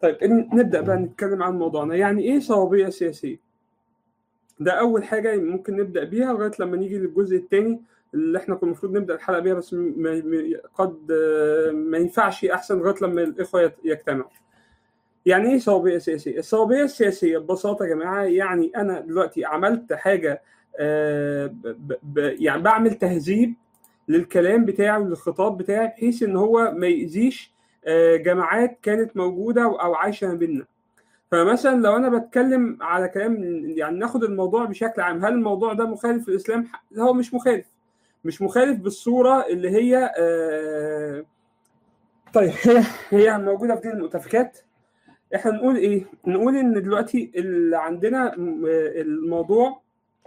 طيب ن- نبدا بقى نتكلم عن موضوعنا يعني ايه صوابيه سياسيه ده اول حاجه ممكن نبدا بيها لغايه لما نيجي للجزء الثاني اللي احنا كنا المفروض نبدا الحلقه بيها بس م- م- قد آه، ما ينفعش احسن لغايه لما الاخوه يت- يجتمعوا يعني ايه صوابيه سياسيه الصوابيه السياسيه ببساطه يا جماعه يعني انا دلوقتي عملت حاجه آه، ب- ب- ب- يعني بعمل تهذيب للكلام بتاعي وللخطاب بتاعي بحيث ان هو ما يأذيش آه، جماعات كانت موجوده او عايشه ما بيننا فمثلا لو انا بتكلم على كلام يعني ناخد الموضوع بشكل عام هل الموضوع ده مخالف للاسلام هو مش مخالف مش مخالف بالصوره اللي هي آه، طيب هي هي موجوده في دين المؤتفكات احنا نقول ايه نقول ان دلوقتي اللي عندنا م- الموضوع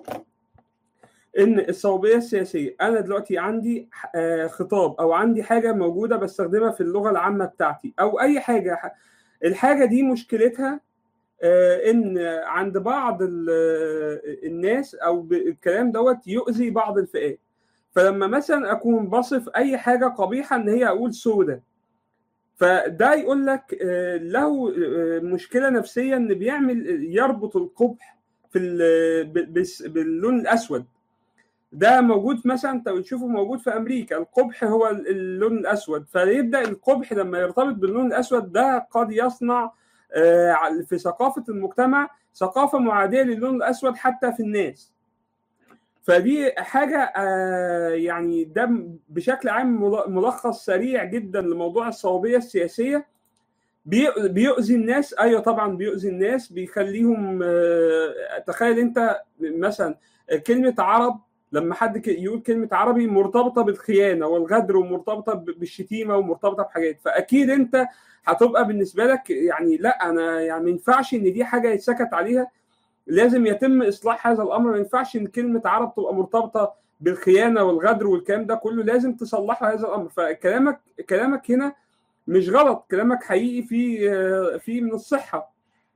ان الصوابيه السياسيه انا دلوقتي عندي آه، خطاب او عندي حاجه موجوده بستخدمها في اللغه العامه بتاعتي او اي حاجه الحاجه دي مشكلتها آه، ان عند بعض ال- آه، الناس او ب- الكلام دوت يؤذي بعض الفئات فلما مثلا اكون بصف اي حاجه قبيحه ان هي اقول سودة فده يقول لك آه، له آه، مشكله نفسيه ان بيعمل يربط القبح في ال- ب- بس- باللون الاسود ده موجود مثلا انت بتشوفه موجود في امريكا القبح هو ال- اللون الاسود فيبدا القبح لما يرتبط باللون الاسود ده قد يصنع آه، في ثقافه المجتمع ثقافه معاديه للون الاسود حتى في الناس فدي حاجه آه، يعني ده بشكل عام مل- ملخص سريع جدا لموضوع الصوابيه السياسيه بي- بيؤذي الناس ايوه طبعا بيؤذي الناس بيخليهم آه، تخيل انت مثلا كلمه عرب لما حد ك- يقول كلمه عربي مرتبطه بالخيانه والغدر ومرتبطه ب- بالشتيمه ومرتبطه بحاجات فاكيد انت هتبقى بالنسبه لك يعني لا انا يعني ما ينفعش ان دي حاجه يتسكت عليها لازم يتم اصلاح هذا الامر ما ينفعش ان كلمه عرب تبقى مرتبطه بالخيانه والغدر والكلام ده كله لازم تصلح هذا الامر فكلامك كلامك هنا مش غلط كلامك حقيقي في آه، في من الصحه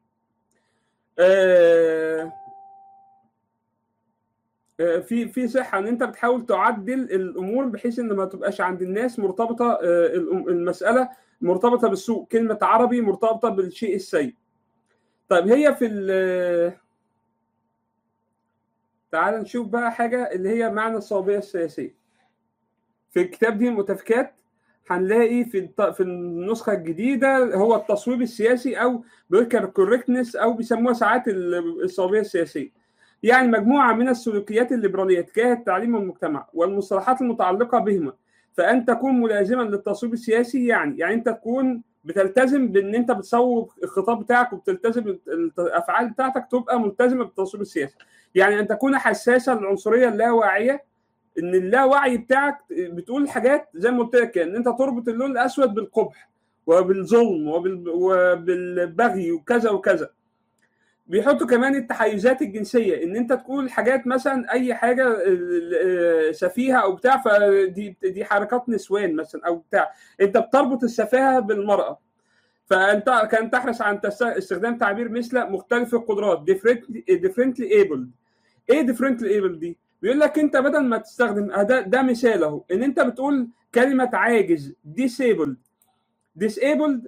آه، آه، في في صحه ان انت بتحاول تعدل الامور بحيث ان ما تبقاش عند الناس مرتبطه آه، الأم- المساله مرتبطه بالسوء كلمه عربي مرتبطه بالشيء السيء طيب هي في ال- تعال نشوف بقى حاجه اللي هي معنى الصوابيه السياسيه في الكتاب دي المتفكات هنلاقي في الت- في النسخه الجديده هو التصويب السياسي او بيركر كوركتنس او بيسموها ساعات ال- الصوابيه السياسيه يعني مجموعه من السلوكيات الليبراليه تجاه التعليم والمجتمع والمصطلحات المتعلقه بهما فان تكون ملازما للتصويب السياسي يعني يعني انت تكون بتلتزم بان انت بتصوب الخطاب بتاعك وبتلتزم ال- الافعال بتاعتك تبقى ملتزمه بالتصويب السياسي يعني ان تكون حساسه للعنصريه اللاواعيه ان اللاوعي بتاعك بتقول حاجات زي ما قلت لك ان انت تربط اللون الاسود بالقبح وبالظلم وبال- وبالبغي وكذا وكذا بيحطوا كمان التحيزات الجنسيه ان انت تقول حاجات مثلا اي حاجه آه، سفيهه او بتاع فدي دي حركات نسوان مثلا او بتاع انت بتربط السفاهه بالمراه فانت كان تحرص عن تست- استخدام تعبير مثل مختلف القدرات differently able ايه differently able دي بيقول لك انت بدل ما تستخدم آه ده ده مثال اهو ان انت بتقول كلمه عاجز disabled disabled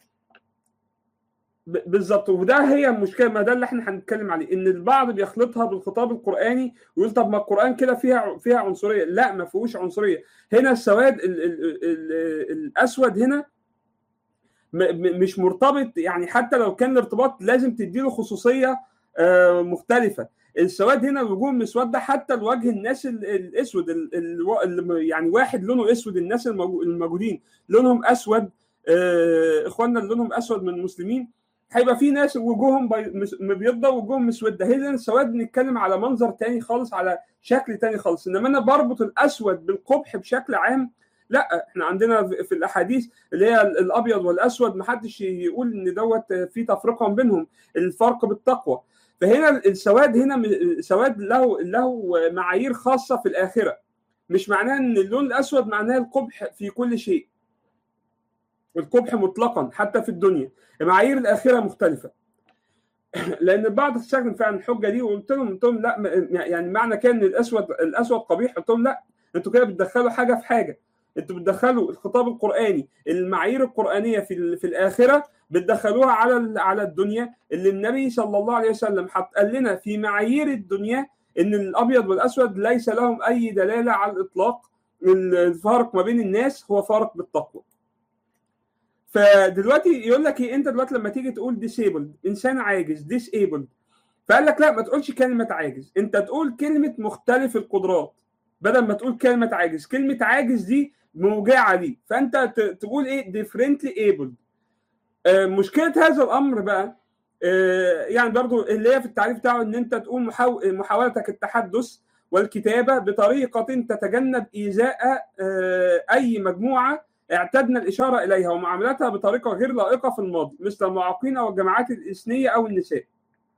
ب- بالظبط وده هي المشكله ما ده اللي احنا هنتكلم عليه ان البعض بيخلطها بالخطاب القراني ويقول طب ما القران كده فيها فيها عنصريه لا ما فيهوش عنصريه هنا السواد ال ال ال الاسود هنا م- م- مش مرتبط يعني حتى لو كان الارتباط لازم تديله خصوصيه آه، مختلفه السواد هنا الوجوه مسوده حتى الوجه الناس ال- الاسود ال- ال- اللي يعني واحد لونه اسود الناس الموجو- الموجودين لونهم اسود آه، اخواننا اللي لونهم اسود من المسلمين هيبقى في ناس وجوههم بي- مس- مبيضه وجوههم مسوده هنا السواد بنتكلم على منظر تاني خالص على شكل تاني خالص انما انا بربط الاسود بالقبح بشكل عام لا احنا عندنا في في الاحاديث اللي هي الابيض والاسود محدش يقول ان دوت في تفرقه بينهم الفرق بالتقوى فهنا السواد هنا م- سواد له له معايير خاصه في الاخره مش معناه ان اللون الاسود معناه القبح في كل شيء القبح مطلقا حتى في الدنيا معايير الاخره مختلفه لان البعض استخدم فعلا الحجه دي وقلت لهم قلت لهم لا م- يعني معنى كان ان الاسود الاسود قبيح قلت لهم لا انتوا كده بتدخلوا حاجه في حاجه انتوا بتدخلوا الخطاب القراني المعايير القرانيه في ال- في الاخره بتدخلوها على على الدنيا اللي النبي صلى الله عليه وسلم حط قال لنا في معايير الدنيا ان الابيض والاسود ليس لهم اي دلاله على الاطلاق الفارق ما بين الناس هو فارق بالتقوى فدلوقتي يقول لك ايه انت دلوقتي لما تيجي تقول ديسيبلد انسان عاجز ديسيبلد فقال لك لا ما تقولش كلمه عاجز انت تقول كلمه مختلف القدرات بدل ما تقول كلمه عاجز كلمه عاجز دي موجعه ليه فانت تقول ايه ديفرنتلي ايبلد آه مشكله هذا الامر بقى آه يعني برضو اللي هي في التعريف بتاعه ان انت تقول محاو... محاولتك التحدث والكتابه بطريقه تتجنب ايذاء آه اي مجموعه اعتدنا الاشاره اليها ومعاملتها بطريقه غير لائقه في الماضي مثل المعاقين او الجماعات الاثنيه او النساء.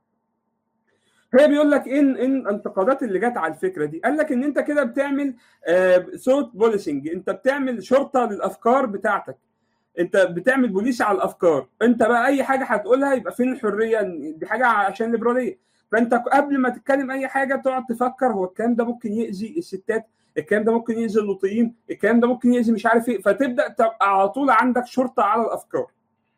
هي بيقول لك ان ان الانتقادات اللي جت على الفكره دي قال لك ان انت كده بتعمل صوت بوليسنج انت بتعمل شرطه للافكار بتاعتك انت بتعمل بوليس على الافكار انت بقى اي حاجه هتقولها يبقى فين الحريه دي حاجه عشان ليبراليه فانت قبل ما تتكلم اي حاجه تقعد تفكر هو الكلام ده ممكن يأذي الستات الكلام ده ممكن يأذي اللوطيين الكلام ده ممكن يأذي مش عارف ايه فتبدا تبقى على طول عندك شرطه على الافكار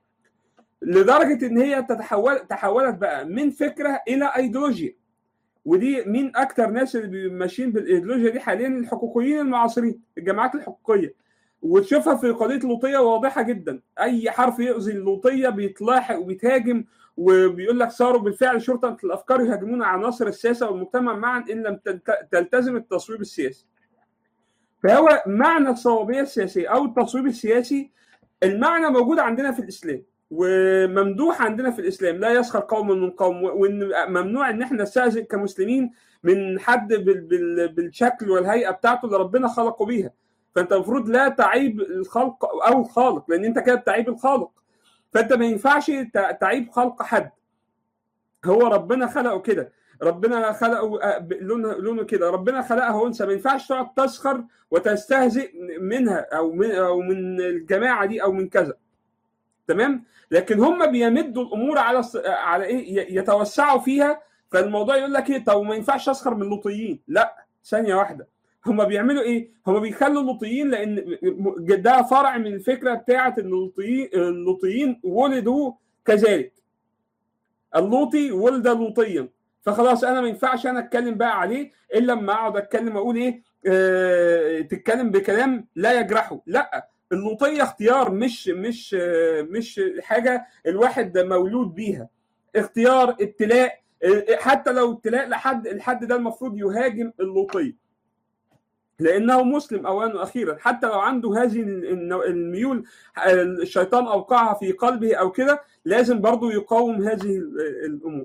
لدرجه ان هي تتحول تحولت بقى من فكره الى ايديولوجيا ودي مين اكتر ناس اللي ماشيين بالايديولوجيا دي حاليا الحقوقيين المعاصرين الجماعات الحقوقيه وتشوفها في قضيه اللوطيه واضحه جدا اي حرف يؤذي اللوطيه بيتلاحق وبيتهاجم وبيقول لك صاروا بالفعل شرطه الافكار يهاجمون عناصر السياسه والمجتمع معا ان لم تلتزم التصويب السياسي فهو معنى الصوابيه السياسيه او التصويب السياسي المعنى موجود عندنا في الاسلام وممدوح عندنا في الاسلام لا يسخر قوم من قوم وان ممنوع ان احنا نستهزئ كمسلمين من حد بالشكل والهيئه بتاعته اللي ربنا خلقه بيها فانت المفروض لا تعيب الخلق او الخالق لان انت كده بتعيب الخالق فانت ما ينفعش تعيب خلق حد هو ربنا خلقه كده ربنا خلقه لونه لونه كده ربنا خلقه انثى ما ينفعش تقعد تسخر وتستهزئ منها او من او من الجماعه دي او من كذا تمام لكن هم بيمدوا الامور على على ايه يتوسعوا فيها فالموضوع يقول لك ايه طب ما ينفعش اسخر من اللوطيين لا ثانيه واحده هم بيعملوا ايه؟ هم بيخلوا اللوطيين لان ده فرع من الفكره بتاعه ان اللوطيين اللوطيين ولدوا كذلك. اللوطي ولد لوطيا فخلاص انا ما ينفعش انا اتكلم بقى عليه الا لما اقعد اتكلم اقول ايه؟ آه تتكلم بكلام لا يجرحه، لا اللوطيه اختيار مش مش آه مش حاجه الواحد مولود بيها. اختيار ابتلاء حتى لو ابتلاء لحد الحد ده المفروض يهاجم اللوطيه. لانه مسلم اولا واخيرا حتى لو عنده هذه الميول الشيطان اوقعها في قلبه او كده لازم برضه يقاوم هذه الامور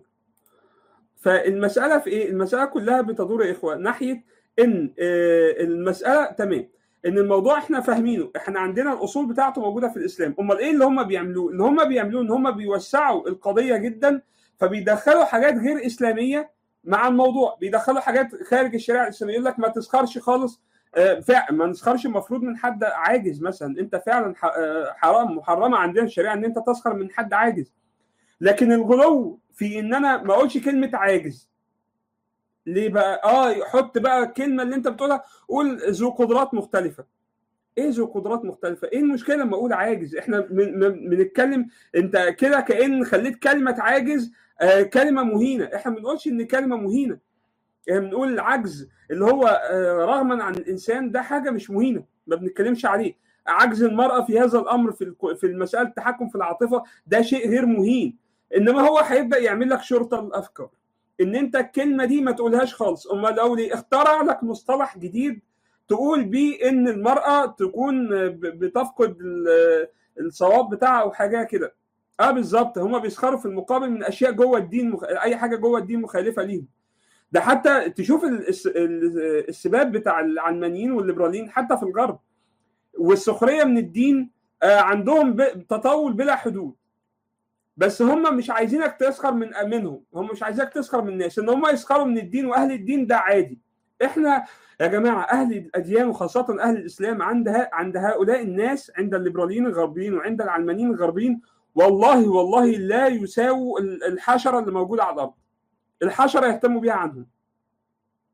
فالمساله في ايه المساله كلها بتدور يا اخوه ناحيه ان المساله تمام ان الموضوع احنا فاهمينه احنا عندنا الاصول بتاعته موجوده في الاسلام امال ايه اللي هم بيعملوه اللي هم بيعملوه ان هم بيوسعوا القضيه جدا فبيدخلوا حاجات غير اسلاميه مع الموضوع بيدخلوا حاجات خارج الشريعه الاسلاميه يقول لك ما تسخرش خالص فعلا ما نسخرش المفروض من حد عاجز مثلا انت فعلا حرام محرمه عندنا الشريعه ان انت تسخر من حد عاجز لكن الغلو في ان انا ما اقولش كلمه عاجز ليه بقى اه يحط بقى الكلمه اللي انت بتقولها قول ذو قدرات مختلفه ايه ذو قدرات مختلفه ايه المشكله لما اقول عاجز احنا بنتكلم انت كده كان خليت كلمه عاجز آه كلمه مهينه احنا ما بنقولش ان كلمه مهينه احنا يعني بنقول العجز اللي هو آه رغما عن الانسان ده حاجه مش مهينه ما بنتكلمش عليه عجز المراه في هذا الامر في في المساله التحكم في العاطفه ده شيء غير مهين انما هو هيبدا يعمل لك شرطه الافكار ان انت الكلمه دي ما تقولهاش خالص امال لو لي اخترع لك مصطلح جديد تقول بيه ان المراه تكون بتفقد الصواب بتاعها او حاجه كده اه بالظبط هم بيسخروا في المقابل من اشياء جوه الدين مخ... اي حاجه جوه الدين مخالفه ليهم ده حتى تشوف السباب بتاع العلمانيين والليبراليين حتى في الغرب والسخريه من الدين عندهم تطاول بلا حدود بس هم مش عايزينك تسخر من منهم هم مش عايزينك تسخر من الناس ان هم يسخروا من الدين واهل الدين ده عادي احنا يا جماعه اهل الاديان وخاصه اهل الاسلام عند عند هؤلاء الناس عند الليبراليين الغربيين وعند العلمانيين الغربيين والله والله لا يساووا الحشره اللي موجوده على الارض الحشره يهتموا بيها عنهم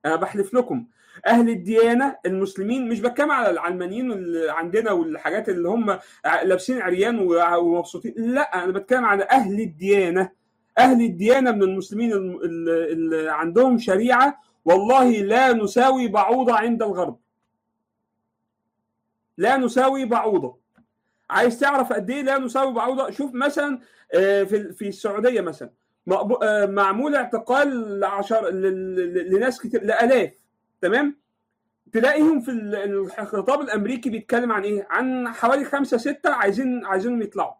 انا بحلف لكم اهل الديانه المسلمين مش بتكلم على العلمانيين اللي عندنا والحاجات اللي هم لابسين عريان ومبسوطين لا انا بتكلم على اهل الديانه اهل الديانه من المسلمين اللي عندهم شريعه والله لا نساوي بعوضه عند الغرب لا نساوي بعوضه عايز تعرف قد ايه لا نساوي بعوضه شوف مثلا في في السعوديه مثلا معمول اعتقال لعشر لناس كتير لالاف تمام تلاقيهم في الخطاب الامريكي بيتكلم عن ايه عن حوالي خمسة ستة عايزين عايزينهم يطلعوا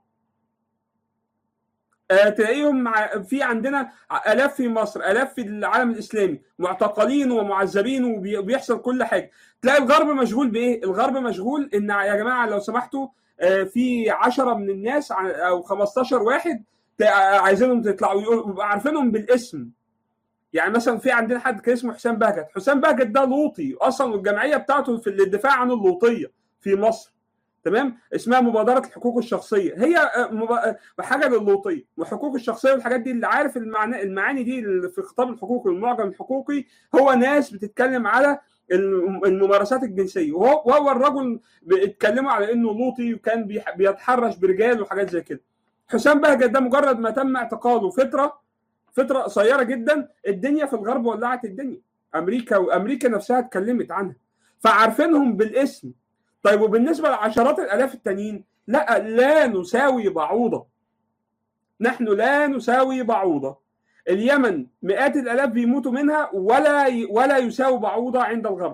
تلاقيهم في عندنا الاف في مصر الاف في العالم الاسلامي معتقلين ومعذبين وبيحصل كل حاجه تلاقي الغرب مشغول بايه الغرب مشغول ان يا جماعه لو سمحتوا في عشرة من الناس او 15 واحد عايزينهم يطلعوا يبقوا عارفينهم بالاسم يعني مثلا في عندنا حد كان اسمه حسام بهجت حسام بهجت ده لوطي اصلا الجمعيه بتاعته في الدفاع عن اللوطيه في مصر تمام اسمها مبادره الحقوق الشخصيه هي حاجه للوطيه وحقوق الشخصيه والحاجات دي اللي عارف المعنى المعاني دي في خطاب الحقوقي والمعجم الحقوقي هو ناس بتتكلم على الممارسات الجنسيه وهو, وهو الرجل بيتكلموا على انه لوطي وكان بيتحرش برجال وحاجات زي كده حسام بهجت ده مجرد ما تم اعتقاله فتره فتره قصيره جدا الدنيا في الغرب ولعت الدنيا امريكا وامريكا نفسها اتكلمت عنها فعارفينهم بالاسم طيب وبالنسبه لعشرات الالاف التانيين لا لا نساوي بعوضه نحن لا نساوي بعوضه اليمن مئات الالاف بيموتوا منها ولا ولا يساوي بعوضه عند الغرب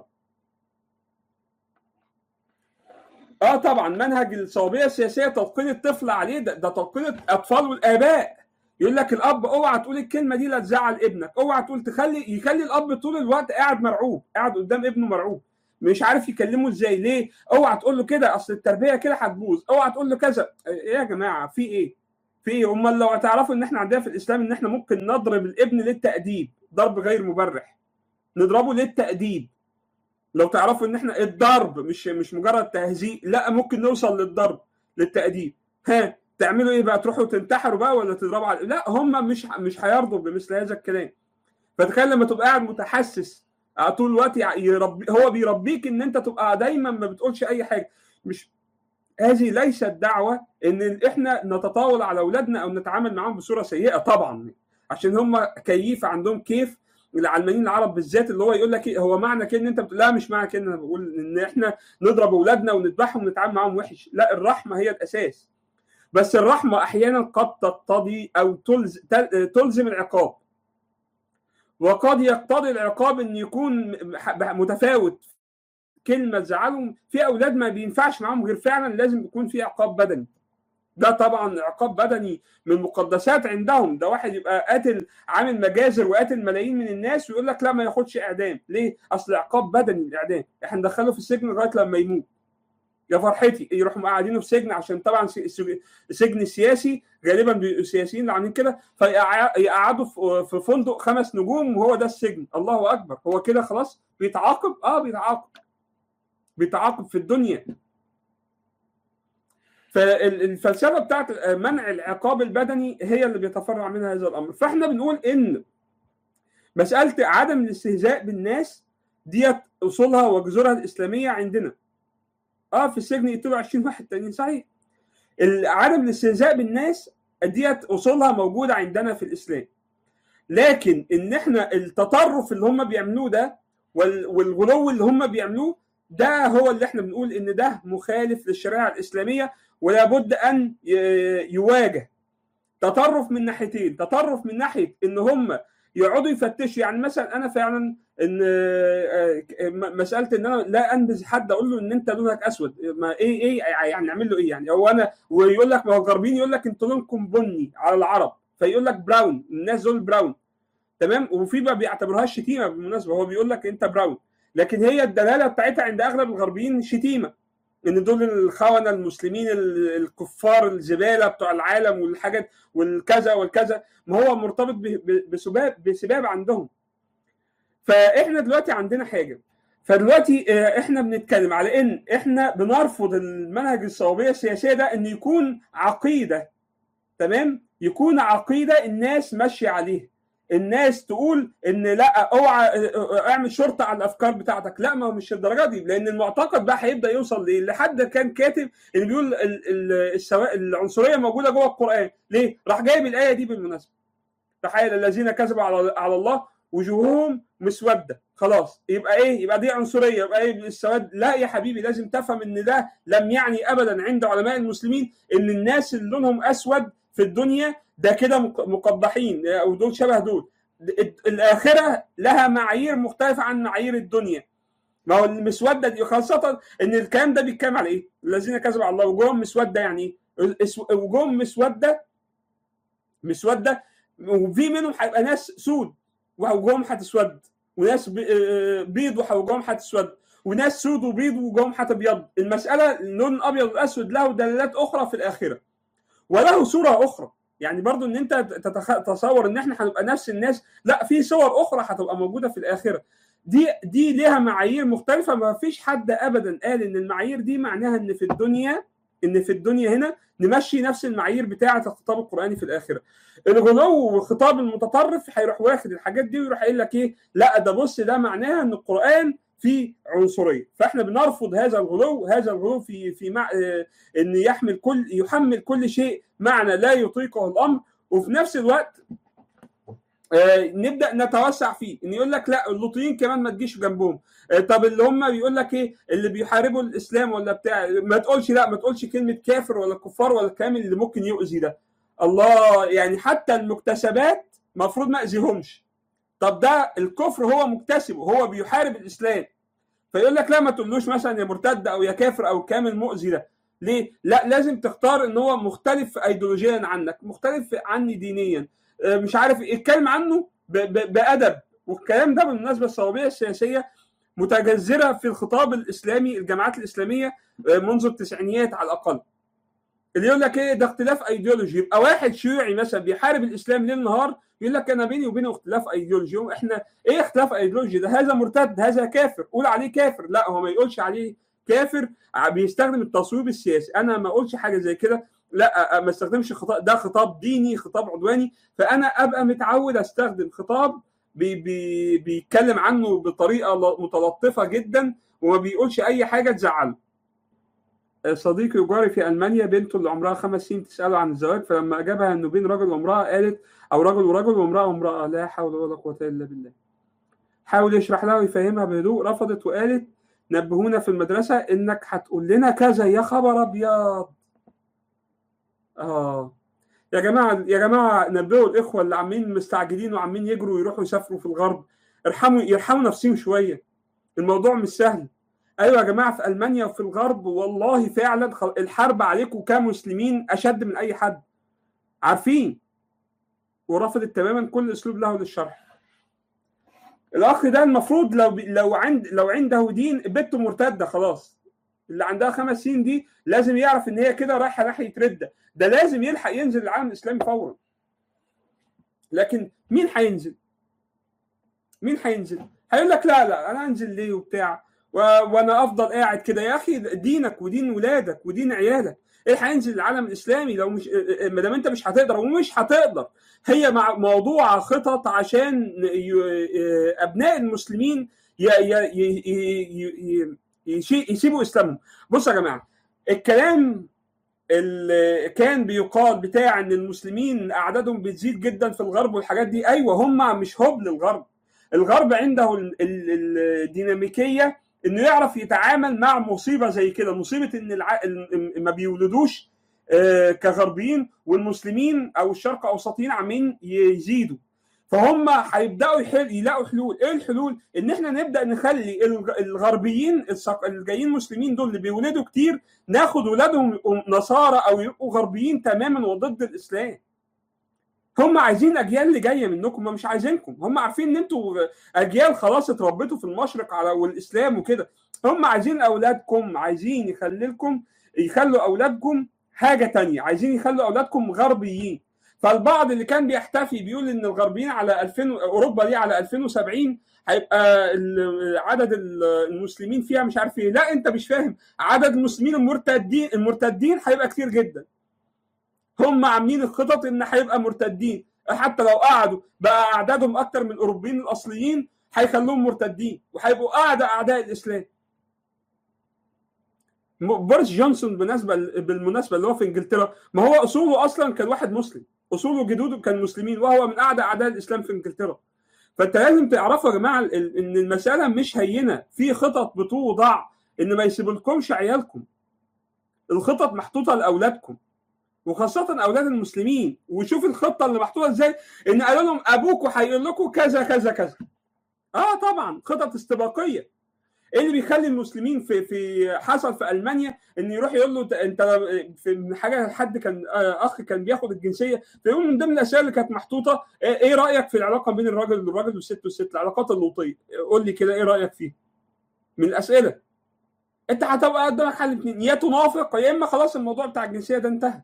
اه طبعا منهج الصوابيه السياسيه تلقين الطفل عليه ده, ده تلقين الاطفال والاباء يقول لك الاب اوعى تقول الكلمه دي لا تزعل ابنك اوعى تقول تخلي يخلي الاب طول الوقت قاعد مرعوب قاعد قدام ابنه مرعوب مش عارف يكلمه ازاي ليه اوعى تقول له كده اصل التربيه كده هتبوظ اوعى تقول له كذا ايه يا جماعه في ايه في ايه امال لو تعرفوا ان احنا عندنا في الاسلام ان احنا ممكن نضرب الابن للتاديب ضرب غير مبرح نضربه للتاديب لو تعرفوا ان احنا الضرب مش مش مجرد تهزيء لا ممكن نوصل للضرب للتاديب ها تعملوا ايه بقى تروحوا تنتحروا بقى ولا تضربوا على لا هم مش مش هيرضوا بمثل هذا الكلام فتخيل لما تبقى قاعد متحسس طول الوقت يربي هو بيربيك ان انت تبقى دايما ما بتقولش اي حاجه مش هذه ليست دعوه ان احنا نتطاول على اولادنا او نتعامل معاهم بصوره سيئه طبعا عشان هم كيف عندهم كيف العلمانيين العرب بالذات اللي هو يقول لك إيه هو معنى كده ان انت بتقول لا مش معنى كده انا بقول ان احنا نضرب اولادنا ونذبحهم ونتعامل معاهم وحش لا الرحمه هي الاساس بس الرحمه احيانا قد تقتضي او تلز تلزم العقاب وقد يقتضي العقاب ان يكون متفاوت كلمه تزعلهم في اولاد ما بينفعش معاهم غير فعلا لازم يكون في عقاب بدني ده طبعا عقاب بدني من مقدسات عندهم ده واحد يبقى قاتل عامل مجازر وقاتل ملايين من الناس ويقول لك لا ما ياخدش اعدام ليه اصل عقاب بدني الاعدام احنا ندخله في السجن لغايه لما يموت يا فرحتي يروحوا مقعدينه في سجن عشان طبعا سجن سياسي غالبا بيبقوا سياسيين اللي عاملين كده فيقعدوا في فندق خمس نجوم وهو ده السجن الله اكبر هو كده خلاص بيتعاقب اه بيتعاقب بيتعاقب في الدنيا فالفلسفه بتاعت منع العقاب البدني هي اللي بيتفرع منها هذا الامر فاحنا بنقول ان مساله عدم الاستهزاء بالناس ديت اصولها وجذورها الاسلاميه عندنا اه في السجن يقتلوا 20 واحد تانيين صحيح عدم الاستهزاء بالناس ديت اصولها موجوده عندنا في الاسلام لكن ان احنا التطرف اللي هم بيعملوه ده والغلو اللي هم بيعملوه ده هو اللي احنا بنقول ان ده مخالف للشريعه الاسلاميه ولا بد ان يواجه تطرف من ناحيتين تطرف من ناحيه ان هم يقعدوا يفتشوا يعني مثلا انا فعلا ان مساله ان انا لا انبذ حد اقول له ان انت لونك اسود ما ايه ايه يعني نعمل له ايه يعني هو انا ويقول لك ما هو الغربيين يقول لك انتوا لونكم بني على العرب فيقول لك براون الناس دول براون تمام وفي ما بيعتبروهاش شتيمه بالمناسبه هو بيقول لك انت براون لكن هي الدلاله بتاعتها عند اغلب الغربيين شتيمه ان دول الخونه المسلمين الكفار الزباله بتوع العالم والحاجات والكذا والكذا ما هو مرتبط بسباب بسباب عندهم فاحنا دلوقتي عندنا حاجه فدلوقتي احنا بنتكلم على ان احنا بنرفض المنهج الصوابيه السياسيه ده ان يكون عقيده تمام يكون عقيده الناس ماشيه عليها الناس تقول ان لا اوعى اعمل شرطه على الافكار بتاعتك لا ما هو مش الدرجه دي لان المعتقد بقى هيبدا يوصل ليه لحد كان كاتب اللي بيقول السوا... العنصريه موجوده جوه القران ليه راح جايب الايه دي بالمناسبه تخيل الذين كذبوا على على الله وجوههم مسوده خلاص يبقى ايه يبقى دي عنصريه يبقى ايه السواد لا يا حبيبي لازم تفهم ان ده لم يعني ابدا عند علماء المسلمين ان الناس اللي لونهم اسود في الدنيا ده كده مقبحين او دول شبه دول الاخره لها معايير مختلفه عن معايير الدنيا ما هو المسوده دي خاصه ان الكلام ده بيتكلم على ايه؟ الذين كذبوا على الله وجوههم مسوده يعني ايه؟ وجوههم مسوده مسوده وفي منهم هيبقى ناس سود ووجوههم هتسود وناس بيض ووجوههم هتسود وناس سود وبيض ووجوههم هتبيض المساله اللون الابيض والاسود له دلالات اخرى في الاخره وله صوره اخرى يعني برضو ان انت تتصور ان احنا هنبقى نفس الناس لا في صور اخرى هتبقى موجوده في الاخره دي دي ليها معايير مختلفه ما فيش حد ابدا قال ان المعايير دي معناها ان في الدنيا ان في الدنيا هنا نمشي نفس المعايير بتاعه الخطاب القراني في الاخره الغلو والخطاب المتطرف هيروح واخد الحاجات دي ويروح قايل لك ايه لا ده بص ده معناها ان القران فيه عنصريه فاحنا بنرفض هذا الغلو هذا الغلو في في مع... ان يحمل كل يحمل كل شيء معنى لا يطيقه الامر وفي نفس الوقت آه نبدا نتوسع فيه ان يقول لك لا اللوطيين كمان ما تجيش جنبهم آه طب اللي هم بيقول لك ايه اللي بيحاربوا الاسلام ولا بتاع ما تقولش لا ما تقولش كلمه كافر ولا كفار ولا الكلام اللي ممكن يؤذي ده الله يعني حتى المكتسبات المفروض ما اذيهمش طب ده الكفر هو مكتسبه هو بيحارب الاسلام فيقول لك لا ما تقولوش مثلا يا مرتد او يا كافر او الكلام المؤذي ده ليه؟ لا لازم تختار ان هو مختلف ايديولوجيا عنك مختلف عني دينيا مش عارف اتكلم عنه بادب والكلام ده بالمناسبه الصوابيه السياسيه متجذره في الخطاب الاسلامي الجماعات الاسلاميه منذ التسعينيات على الاقل اللي يقول لك ايه ده اختلاف ايديولوجي يبقى واحد شيوعي مثلا بيحارب الاسلام ليل نهار يقول لك انا بيني وبينه اختلاف ايديولوجي احنا ايه اختلاف ايديولوجي ده هذا مرتد هذا كافر قول عليه كافر لا هو ما يقولش عليه كافر بيستخدم التصويب السياسي انا ما اقولش حاجه زي كده لا ما استخدمش خطاب ده خطاب ديني خطاب عدواني فانا ابقى متعود استخدم خطاب بي بي بيتكلم عنه بطريقه متلطفه جدا وما بيقولش اي حاجه تزعله صديقي يجاري في المانيا بنته اللي عمرها خمس سنين تساله عن الزواج فلما اجابها انه بين رجل وامراه قالت او رجل ورجل وامراه وامراه لا حول ولا قوه الا بالله حاول يشرح لها ويفهمها بهدوء رفضت وقالت نبهونا في المدرسه انك هتقول لنا كذا يا خبر ابيض اه يا جماعه يا جماعه نبهوا الاخوه اللي عاملين مستعجلين وعاملين يجروا ويروحوا يسافروا في الغرب ارحموا يرحموا نفسهم شويه الموضوع مش سهل ايوه يا جماعه في المانيا وفي الغرب والله فعلا الحرب عليكم كمسلمين اشد من اي حد عارفين ورفضت تماما كل اسلوب له للشرح الاخ ده المفروض لو لو عند لو عنده دين بنته مرتده خلاص اللي عندها خمس سنين دي لازم يعرف ان هي كده رايحه ناحيه رده ده لازم يلحق ينزل العالم الاسلامي فورا لكن مين هينزل مين هينزل هيقول لك لا لا انا انزل ليه وبتاع وانا افضل قاعد كده يا اخي دينك ودين ولادك ودين عيالك ايه هينزل العالم الاسلامي لو مش ما دام انت مش هتقدر ومش هتقدر هي مع موضوع خطط عشان ابناء المسلمين يسيبوا اسلامهم بصوا يا جماعه الكلام اللي كان بيقال بتاع ان المسلمين اعدادهم بتزيد جدا في الغرب والحاجات دي ايوه هم مش هبل الغرب الغرب عنده الديناميكيه انه يعرف يتعامل مع مصيبه زي كده مصيبه ان الع... ما بيولدوش كغربيين والمسلمين او الشرق اوسطيين عاملين يزيدوا فهم هيبداوا يحل يلاقوا حلول ايه الحلول ان احنا نبدا نخلي الغربيين الجايين مسلمين دول اللي بيولدوا كتير ناخد ولادهم نصارى او يبقوا غربيين تماما وضد الاسلام هم عايزين اجيال اللي جايه منكم هم مش عايزينكم هم عارفين ان انتوا اجيال خلاص اتربيتوا في المشرق على والاسلام وكده هم عايزين اولادكم عايزين يخللكم يخلوا اولادكم حاجه تانية عايزين يخلوا اولادكم غربيين فالبعض اللي كان بيحتفي بيقول ان الغربيين على 2000 اوروبا دي على 2070 هيبقى عدد المسلمين فيها مش عارف ايه لا انت مش فاهم عدد المسلمين المرتدين المرتدين هيبقى كتير جدا هم عاملين الخطط ان هيبقى مرتدين حتى لو قعدوا بقى اعدادهم اكتر من الاوروبيين الاصليين هيخلوهم مرتدين وهيبقوا اعدى اعداء الاسلام بوريس جونسون بالنسبه بالمناسبه اللي هو في انجلترا ما هو اصوله اصلا كان واحد مسلم اصوله جدوده كان مسلمين وهو من اعدى اعداء الاسلام في انجلترا فانت لازم تعرفوا يا جماعه ان المساله مش هينه في خطط بتوضع ان ما يسيبولكمش عيالكم الخطط محطوطه لاولادكم وخاصة أولاد المسلمين وشوف الخطة اللي محطوطة إزاي إن قالوا لهم أبوكوا هيقول لكم كذا كذا كذا. آه طبعا خطط استباقية. ايه اللي بيخلي المسلمين في في حصل في المانيا ان يروح يقول له انت في حاجه حد كان اخ كان بياخد الجنسيه فيقول من ضمن الاسئله اللي كانت محطوطه ايه رايك في العلاقه بين الراجل والراجل والست والست العلاقات اللوطيه قول لي كده ايه رايك فيها من الاسئله انت هتبقى قدامك حل اثنين يا تنافق يا اما خلاص الموضوع بتاع الجنسيه ده انتهى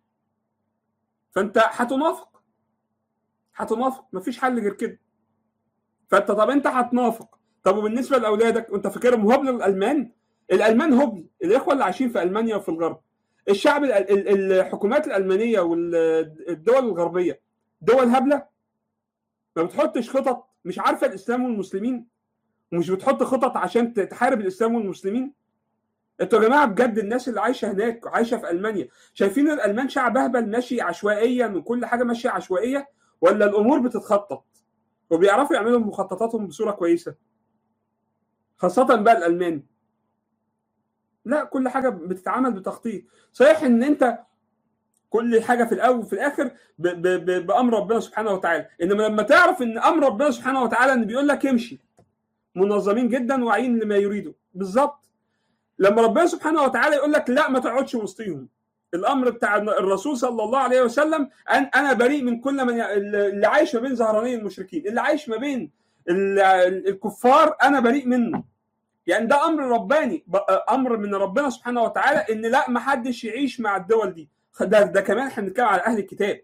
فانت هتنافق هتنافق مفيش حل غير كده فانت طب انت هتنافق طب وبالنسبه لاولادك وانت فاكرهم هبل الالمان الالمان هبل الاخوه اللي عايشين في المانيا وفي الغرب الشعب الحكومات الالمانيه والدول الغربيه دول هبله ما بتحطش خطط مش عارفه الاسلام والمسلمين ومش بتحط خطط عشان تحارب الاسلام والمسلمين انتوا يا جماعه بجد الناس اللي عايشه هناك عايشه في المانيا شايفين الالمان شعب اهبل ماشي عشوائيا وكل حاجه ماشيه عشوائيه ولا الامور بتتخطط وبيعرفوا يعملوا مخططاتهم بصوره كويسه خاصه بقى الالمان لا كل حاجه بتتعمل بتخطيط صحيح ان انت كل حاجه في الاول وفي الاخر ب ب ب بامر ربنا سبحانه وتعالى انما لما تعرف ان امر ربنا سبحانه وتعالى ان بيقول لك امشي منظمين جدا واعيين لما يريدوا بالظبط لما ربنا سبحانه وتعالى يقول لك لا ما تقعدش وسطيهم الامر بتاع الرسول صلى الله عليه وسلم ان انا بريء من كل من اللي عايش ما بين ظهراني المشركين اللي عايش ما بين الكفار انا بريء منه يعني ده امر رباني امر من ربنا سبحانه وتعالى ان لا ما حدش يعيش مع الدول دي ده, ده كمان احنا بنتكلم على اهل الكتاب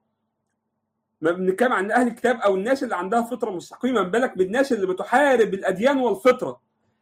ما بنتكلم عن اهل الكتاب او الناس اللي عندها فطره مستقيمه من بالك بالناس اللي بتحارب الاديان والفطره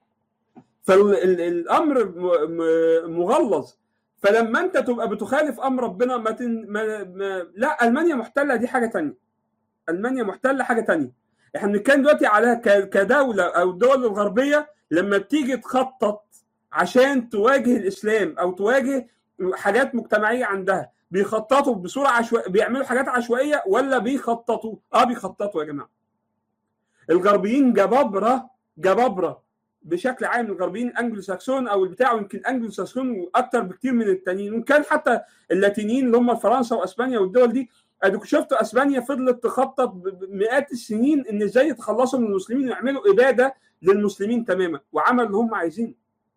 فالامر مغلظ فلما انت تبقى بتخالف امر ربنا ما, تن... ما... ما... لا المانيا محتله دي حاجه تانية المانيا محتله حاجه تانية احنا بنتكلم دلوقتي على ك... كدوله او الدول الغربيه لما بتيجي تخطط عشان تواجه الاسلام او تواجه حاجات مجتمعيه عندها بيخططوا بصوره عشوائيه بيعملوا حاجات عشوائيه ولا بيخططوا اه بيخططوا يا جماعه الغربيين جبابره جبابره بشكل عام الغربيين انجلو ساكسون او البتاع يمكن انجلو ساكسون اكتر بكتير من التانيين وكان حتى اللاتينيين اللي هم فرنسا واسبانيا والدول دي اديكوا شفتوا اسبانيا فضلت تخطط مئات السنين ان ازاي يتخلصوا من المسلمين ويعملوا اباده للمسلمين تماما وعملوا اللي هم عايزينه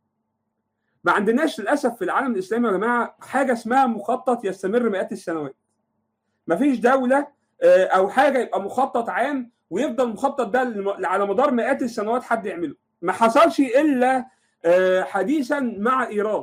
ما عندناش للاسف في العالم الاسلامي يا جماعه حاجه اسمها مخطط يستمر مئات السنوات ما فيش دوله او حاجه يبقى مخطط عام ويفضل المخطط ده على مدار مئات السنوات حد يعمله ما حصلش الا حديثا مع ايران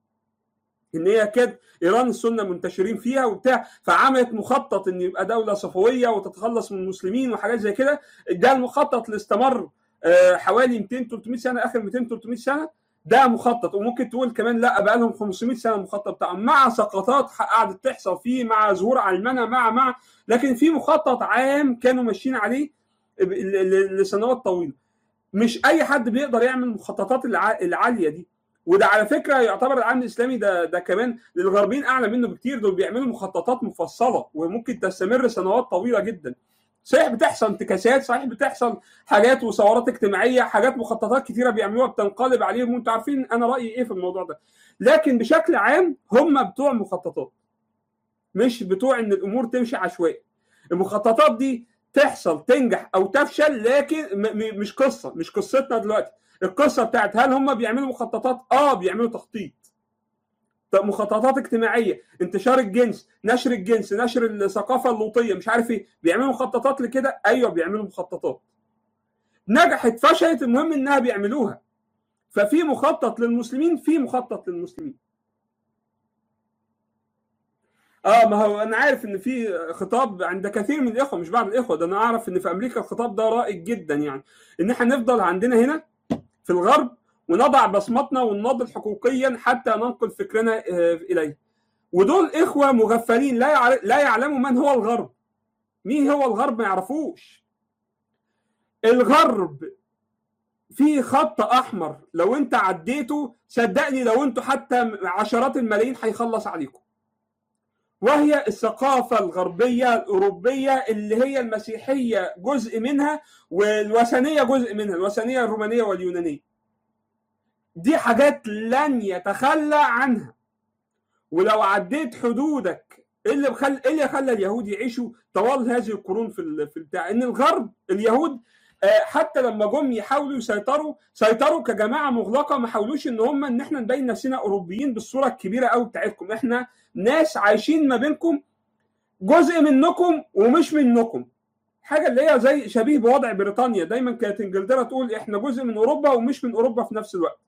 ان هي كده ايران السنه منتشرين فيها وبتاع فعملت مخطط ان يبقى دوله صفويه وتتخلص من المسلمين وحاجات زي كده ده المخطط اللي استمر حوالي 200 300 سنه اخر 200 300 سنه ده مخطط وممكن تقول كمان لا بقى لهم 500 سنه المخطط بتاعهم مع سقطات قعدت تحصل فيه مع ظهور علمنه مع مع لكن في مخطط عام كانوا ماشيين عليه لسنوات طويله مش اي حد بيقدر يعمل المخططات العاليه دي وده على فكره يعتبر العالم الاسلامي ده ده كمان للغربيين اعلى منه بكتير دول بيعملوا مخططات مفصله وممكن تستمر سنوات طويله جدا صحيح بتحصل انتكاسات صحيح بتحصل حاجات وثورات اجتماعيه حاجات مخططات كتيره بيعملوها بتنقلب عليهم وانتوا عارفين انا رايي ايه في الموضوع ده لكن بشكل عام هم بتوع مخططات مش بتوع ان الامور تمشي عشوائي المخططات دي تحصل تنجح او تفشل لكن مش قصه مش قصتنا دلوقتي القصه بتاعت هل هم بيعملوا مخططات اه بيعملوا تخطيط مخططات اجتماعيه انتشار الجنس نشر الجنس نشر الثقافه اللوطيه مش عارف ايه بيعملوا مخططات لكده ايوه بيعملوا مخططات نجحت فشلت المهم انها بيعملوها ففي مخطط للمسلمين في مخطط للمسلمين اه ما هو انا عارف ان في خطاب عند كثير من الاخوه مش بعض الاخوه ده انا اعرف ان في امريكا الخطاب ده رائج جدا يعني ان احنا نفضل عندنا هنا في الغرب ونضع بصمتنا ونناضل حقوقيا حتى ننقل فكرنا اليه ودول اخوه مغفلين لا لا يعلموا من هو الغرب مين هو الغرب ما يعرفوش الغرب في خط احمر لو انت عديته صدقني لو انتوا حتى عشرات الملايين هيخلص عليكم وهي الثقافة الغربية الأوروبية اللي هي المسيحية جزء منها والوثنية جزء منها الوثنية الرومانية واليونانية دي حاجات لن يتخلى عنها ولو عديت حدودك إيه اللي بخل... إيه اللي خلى اليهود يعيشوا طوال هذه القرون في ال... في البتاع ان الغرب اليهود حتى لما جم يحاولوا يسيطروا سيطروا كجماعه مغلقه ما حاولوش ان هم ان احنا نبين نفسنا اوروبيين بالصوره الكبيره قوي بتاعتكم احنا ناس عايشين ما بينكم جزء منكم ومش منكم حاجه اللي هي زي شبيه بوضع بريطانيا دايما كانت انجلترا تقول احنا جزء من اوروبا ومش من اوروبا في نفس الوقت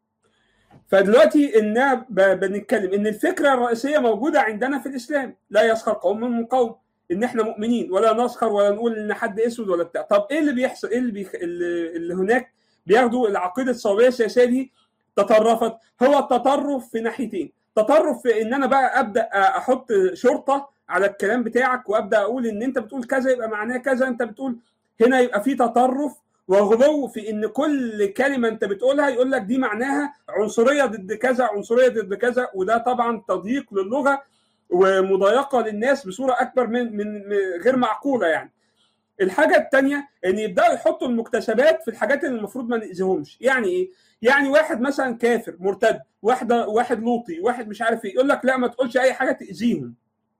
فدلوقتي ان بنتكلم ان الفكره الرئيسيه موجوده عندنا في الاسلام لا يسخر قوم من قوم ان احنا مؤمنين ولا نسخر ولا نقول ان حد اسود ولا بتاع طب ايه اللي بيحصل ايه اللي, بيخ... اللي هناك بياخدوا العقيده الصوابيه السياسيه دي تطرفت هو التطرف في ناحيتين تطرف في ان انا بقى ابدا احط شرطه على الكلام بتاعك وابدا اقول ان انت بتقول كذا يبقى معناه كذا انت بتقول هنا يبقى في تطرف وغلو في ان كل كلمه انت بتقولها يقول لك دي معناها عنصريه ضد كذا عنصريه ضد كذا وده طبعا تضييق للغه ومضايقه للناس بصوره اكبر من من غير معقوله يعني الحاجه الثانيه ان يبداوا يحطوا المكتسبات في الحاجات اللي المفروض ما ناذيهمش يعني ايه يعني واحد مثلا كافر مرتد واحده واحد لوطي واحد مش عارف ايه يقول لك لا ما تقولش اي حاجه تاذيهم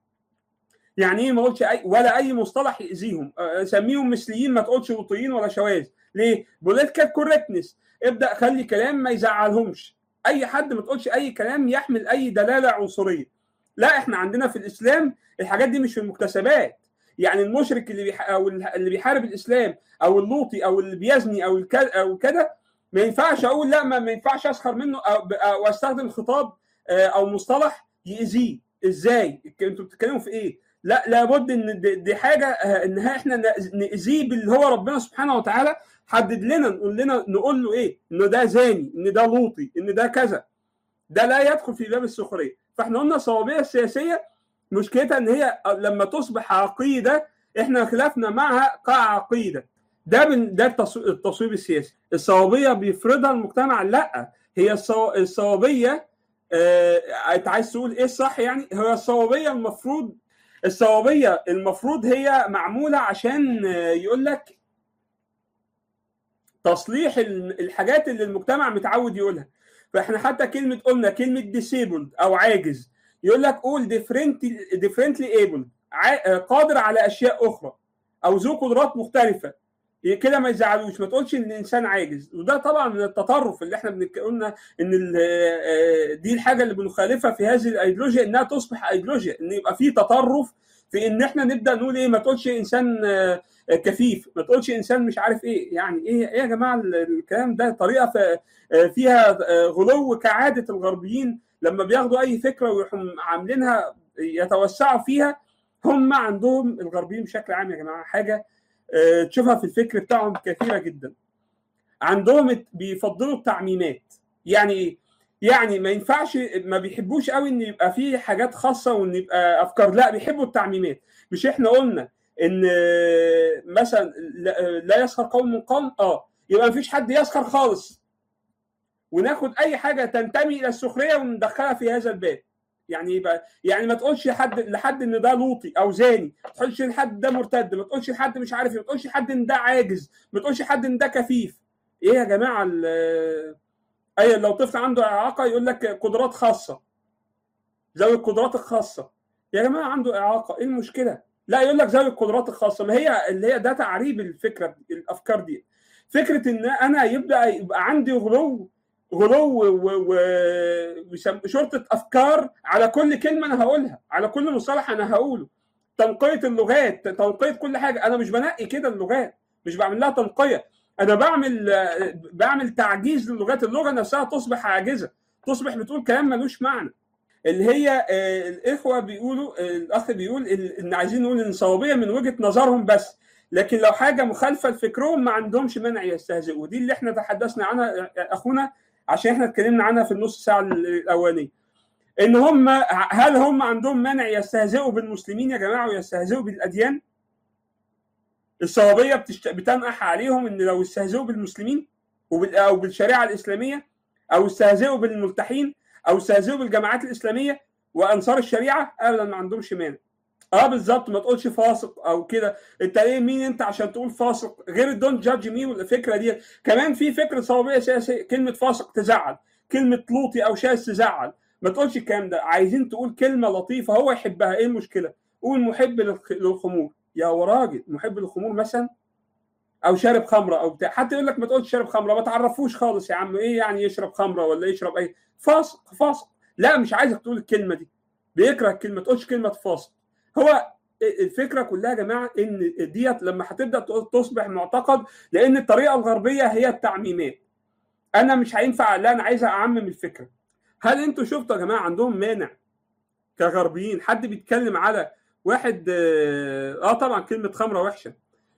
يعني ايه ما اقولش اي ولا اي مصطلح ياذيهم سميهم مثليين ما تقولش لوطيين ولا شواذ ليه بوليتيكال كوركتنس ابدا خلي كلام ما يزعلهمش اي حد ما تقولش اي كلام يحمل اي دلاله عنصريه لا احنا عندنا في الاسلام الحاجات دي مش في المكتسبات يعني المشرك اللي بيح... او اللي بيحارب الاسلام او اللوطي او اللي بيزني او الك... او كده ما ينفعش اقول لا ما, ما ينفعش اسخر منه او, أو استخدم خطاب او مصطلح يأذيه ازاي انتوا بتتكلموا في ايه لا لابد ان دي حاجه انها احنا ناذيه باللي هو ربنا سبحانه وتعالى حدد لنا نقول لنا نقول له ايه انه ده زاني ان ده لوطي ان ده كذا ده لا يدخل في باب السخريه فاحنا قلنا الصوابيه السياسيه مشكلتها ان هي لما تصبح عقيده احنا خلافنا معها كعقيده ده من ده التصويب السياسي الصوابيه بيفرضها المجتمع لا هي الصوابيه انت آه عايز تقول ايه الصح يعني هي الصوابيه المفروض الصوابيه المفروض هي معموله عشان يقول لك تصليح الحاجات اللي المجتمع متعود يقولها فاحنا حتى كلمه قلنا كلمه ديسيبلد او عاجز يقول لك قول ديفرنتلي ايبل قادر على اشياء اخرى او ذو قدرات مختلفه كده ما يزعلوش ما تقولش ان الانسان عاجز وده طبعا من التطرف اللي احنا قلنا ان دي الحاجه اللي بنخالفها في هذه الايديولوجيا انها تصبح ايديولوجيا ان يبقى في تطرف في ان احنا نبدا نقول ايه ما تقولش انسان كفيف ما تقولش انسان مش عارف ايه يعني ايه ايه يا جماعه الكلام ده طريقه فيها غلو كعاده الغربيين لما بياخدوا اي فكره ويروحوا عاملينها يتوسعوا فيها هم عندهم الغربيين بشكل عام يا جماعه حاجه تشوفها في الفكر بتاعهم كثيره جدا عندهم بيفضلوا التعميمات يعني ايه يعني ما ينفعش ما بيحبوش قوي ان يبقى في حاجات خاصه وان يبقى افكار لا بيحبوا التعميمات مش احنا قلنا ان مثلا لا يسخر قوم من قوم اه يبقى ما فيش حد يسخر خالص وناخد اي حاجه تنتمي الى السخريه وندخلها في هذا الباب يعني يبقى يعني ما تقولش لحد لحد ان ده لوطي او زاني ما تقولش لحد ده مرتد ما تقولش لحد مش عارف ما تقولش لحد ان ده عاجز ما تقولش لحد ان ده كفيف ايه يا جماعه اي لو طفل عنده اعاقه يقول لك قدرات خاصه ذوي القدرات الخاصه يا جماعه عنده اعاقه ايه المشكله لا يقول لك ذوي القدرات الخاصه ما هي اللي هي ده تعريب الفكره الافكار دي فكره ان انا يبدا يبقى عندي غلو غلو وشرطه افكار على كل كلمه انا هقولها على كل مصطلح انا هقوله تنقيه اللغات تنقيه كل حاجه انا مش بنقي كده اللغات مش بعمل لها تنقيه انا بعمل بعمل تعجيز للغات اللغه نفسها تصبح عاجزه تصبح بتقول كلام ملوش معنى اللي هي الاخوه بيقولوا الاخ بيقول ان عايزين نقول ان صوابيه من وجهه نظرهم بس لكن لو حاجه مخالفه لفكرهم ما عندهمش مانع يستهزئوا ودي اللي احنا تحدثنا عنها اخونا عشان احنا اتكلمنا عنها في النص ساعه الاولانيه ان هم هل هم عندهم مانع يستهزئوا بالمسلمين يا جماعه ويستهزئوا بالاديان الصوابيه بتشت... بتنقح عليهم ان لو استهزئوا بالمسلمين وبال... او بالشريعه الاسلاميه او استهزئوا بالملتحين او استهزئوا بالجماعات الاسلاميه وانصار الشريعه ابدا ما عندهمش مانع اه بالظبط ما تقولش فاسق او كده انت ايه مين انت عشان تقول فاسق غير الدونت جادج مي والفكره دي كمان في فكره صوابيه سياسيه كلمه فاسق تزعل كلمه لوطي او شاذ تزعل ما تقولش الكلام ده عايزين تقول كلمه لطيفه هو يحبها ايه المشكله قول محب للخمور يا راجل محب للخمور مثلا او شارب خمره او بتاع حتى يقول لك ما تقولش شارب خمره ما تعرفوش خالص يا عم ايه يعني يشرب خمره ولا يشرب اي فاسق فاسق لا مش عايزك تقول الكلمه دي بيكره الكلمه ما تقولش كلمه فاسق هو الفكره كلها يا جماعه ان ديت لما هتبدا تصبح معتقد لان الطريقه الغربيه هي التعميمات انا مش هينفع لا انا عايز اعمم الفكره هل انتوا شفتوا يا جماعه عندهم مانع كغربيين حد بيتكلم على واحد اه طبعا كلمه خمره وحشه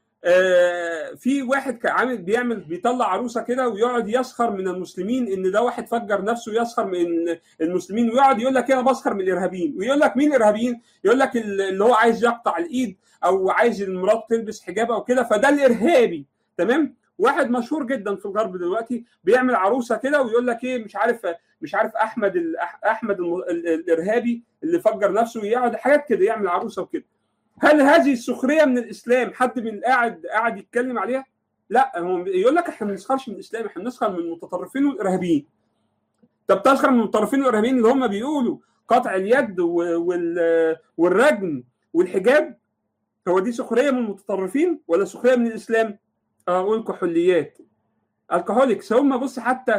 آه في واحد عامل بيعمل بيطلع عروسه كده ويقعد يسخر من المسلمين ان ده واحد فجر نفسه يسخر من المسلمين ويقعد يقول لك انا بسخر من الارهابيين ويقول لك مين الارهابيين؟ يقول لك اللي هو عايز يقطع الايد او عايز المرات تلبس حجاب او كده فده الارهابي تمام؟ واحد مشهور جدا في الغرب دلوقتي بيعمل عروسه كده ويقول لك ايه مش عارف مش عارف احمد احمد الارهابي اللي فجر نفسه ويقعد حاجات كده يعمل عروسه وكده هل هذه السخريه من الاسلام حد من قاعد قاعد يتكلم عليها؟ لا هو يقول لك احنا ما بنسخرش من الاسلام احنا بنسخر من المتطرفين والارهابيين. طب تسخر من المتطرفين والارهابيين اللي هم بيقولوا قطع اليد والرجم والحجاب هو دي سخريه من المتطرفين ولا سخريه من الاسلام؟ اه والكحوليات الكحوليكس هم بص حتى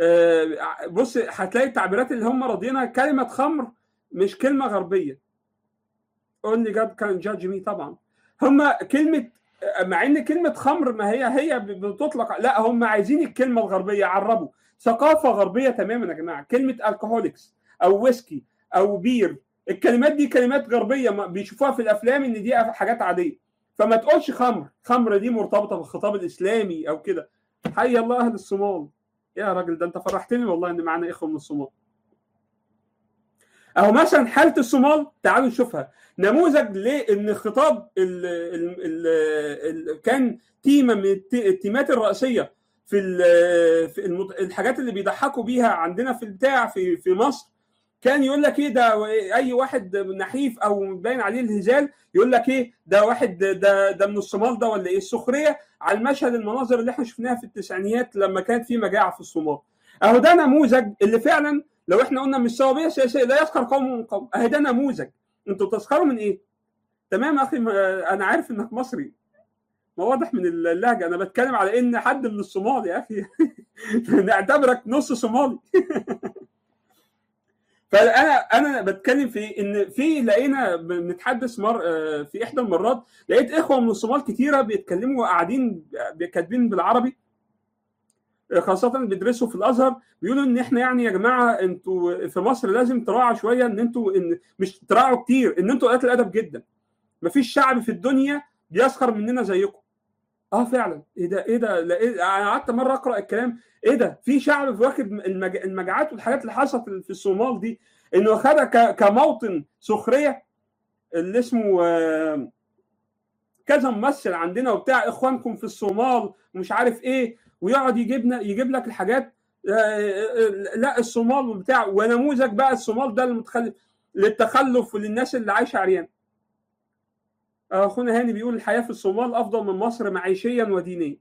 بص هتلاقي التعبيرات اللي هم راضيينها كلمه خمر مش كلمه غربيه اونلي جاد كان جادج مي طبعا هم كلمه مع ان كلمه خمر ما هي هي بتطلق لا هم عايزين الكلمه الغربيه عربوا ثقافه غربيه تماما يا جماعه كلمه الكحوليكس او ويسكي او بير الكلمات دي كلمات غربيه بيشوفوها في الافلام ان دي حاجات عاديه فما تقولش خمر خمر دي مرتبطه بالخطاب الاسلامي او كده حي الله اهل الصومال يا راجل ده انت فرحتني والله ان معانا اخوه من الصومال اهو مثلا حاله الصومال تعالوا نشوفها نموذج لان خطاب ال ال ال ال كان تيمه من التيمات الرئيسيه في, في الحاجات اللي بيضحكوا بيها عندنا في البتاع في في مصر كان يقول لك ايه ده اي واحد نحيف او باين عليه الهزال يقول لك ايه ده واحد ده ده من الصومال ده ولا ايه السخريه على المشهد المناظر اللي احنا شفناها في التسعينيات لما كانت في مجاعه في الصومال اهو ده نموذج اللي فعلا لو احنا قلنا مش سوابيه سياسيه لا يسخر قوم من قوم اهي ده نموذج انتوا تسخروا من ايه؟ تمام يا اخي انا عارف انك مصري ما واضح من اللهجه انا بتكلم على ان حد من الصومال يا اخي نعتبرك نص صومالي فانا انا بتكلم في ان في لقينا بنتحدث مر في احدى المرات لقيت اخوه من الصومال كتيره بيتكلموا قاعدين كاتبين بالعربي خاصة بيدرسوا في الازهر بيقولوا ان احنا يعني يا جماعه انتوا في مصر لازم تراعوا شويه ان انتوا ان مش تراعوا كتير ان انتوا قلات الادب جدا. مفيش شعب في الدنيا بيسخر مننا زيكم. اه فعلا ايه ده ايه ده لا إيه انا قعدت مره اقرا الكلام ايه ده في شعب واخد المج... المجاعات والحاجات اللي حصلت في الصومال دي انه واخدها ك... كموطن سخريه اللي اسمه آه كذا ممثل عندنا وبتاع اخوانكم في الصومال ومش عارف ايه ويقعد يجيبنا يجيب لك الحاجات لا الصومال وبتاع ونموذج بقى الصومال ده المتخلف للتخلف وللناس اللي عايشه عريان اخونا هاني بيقول الحياه في الصومال افضل من مصر معيشيا ودينيا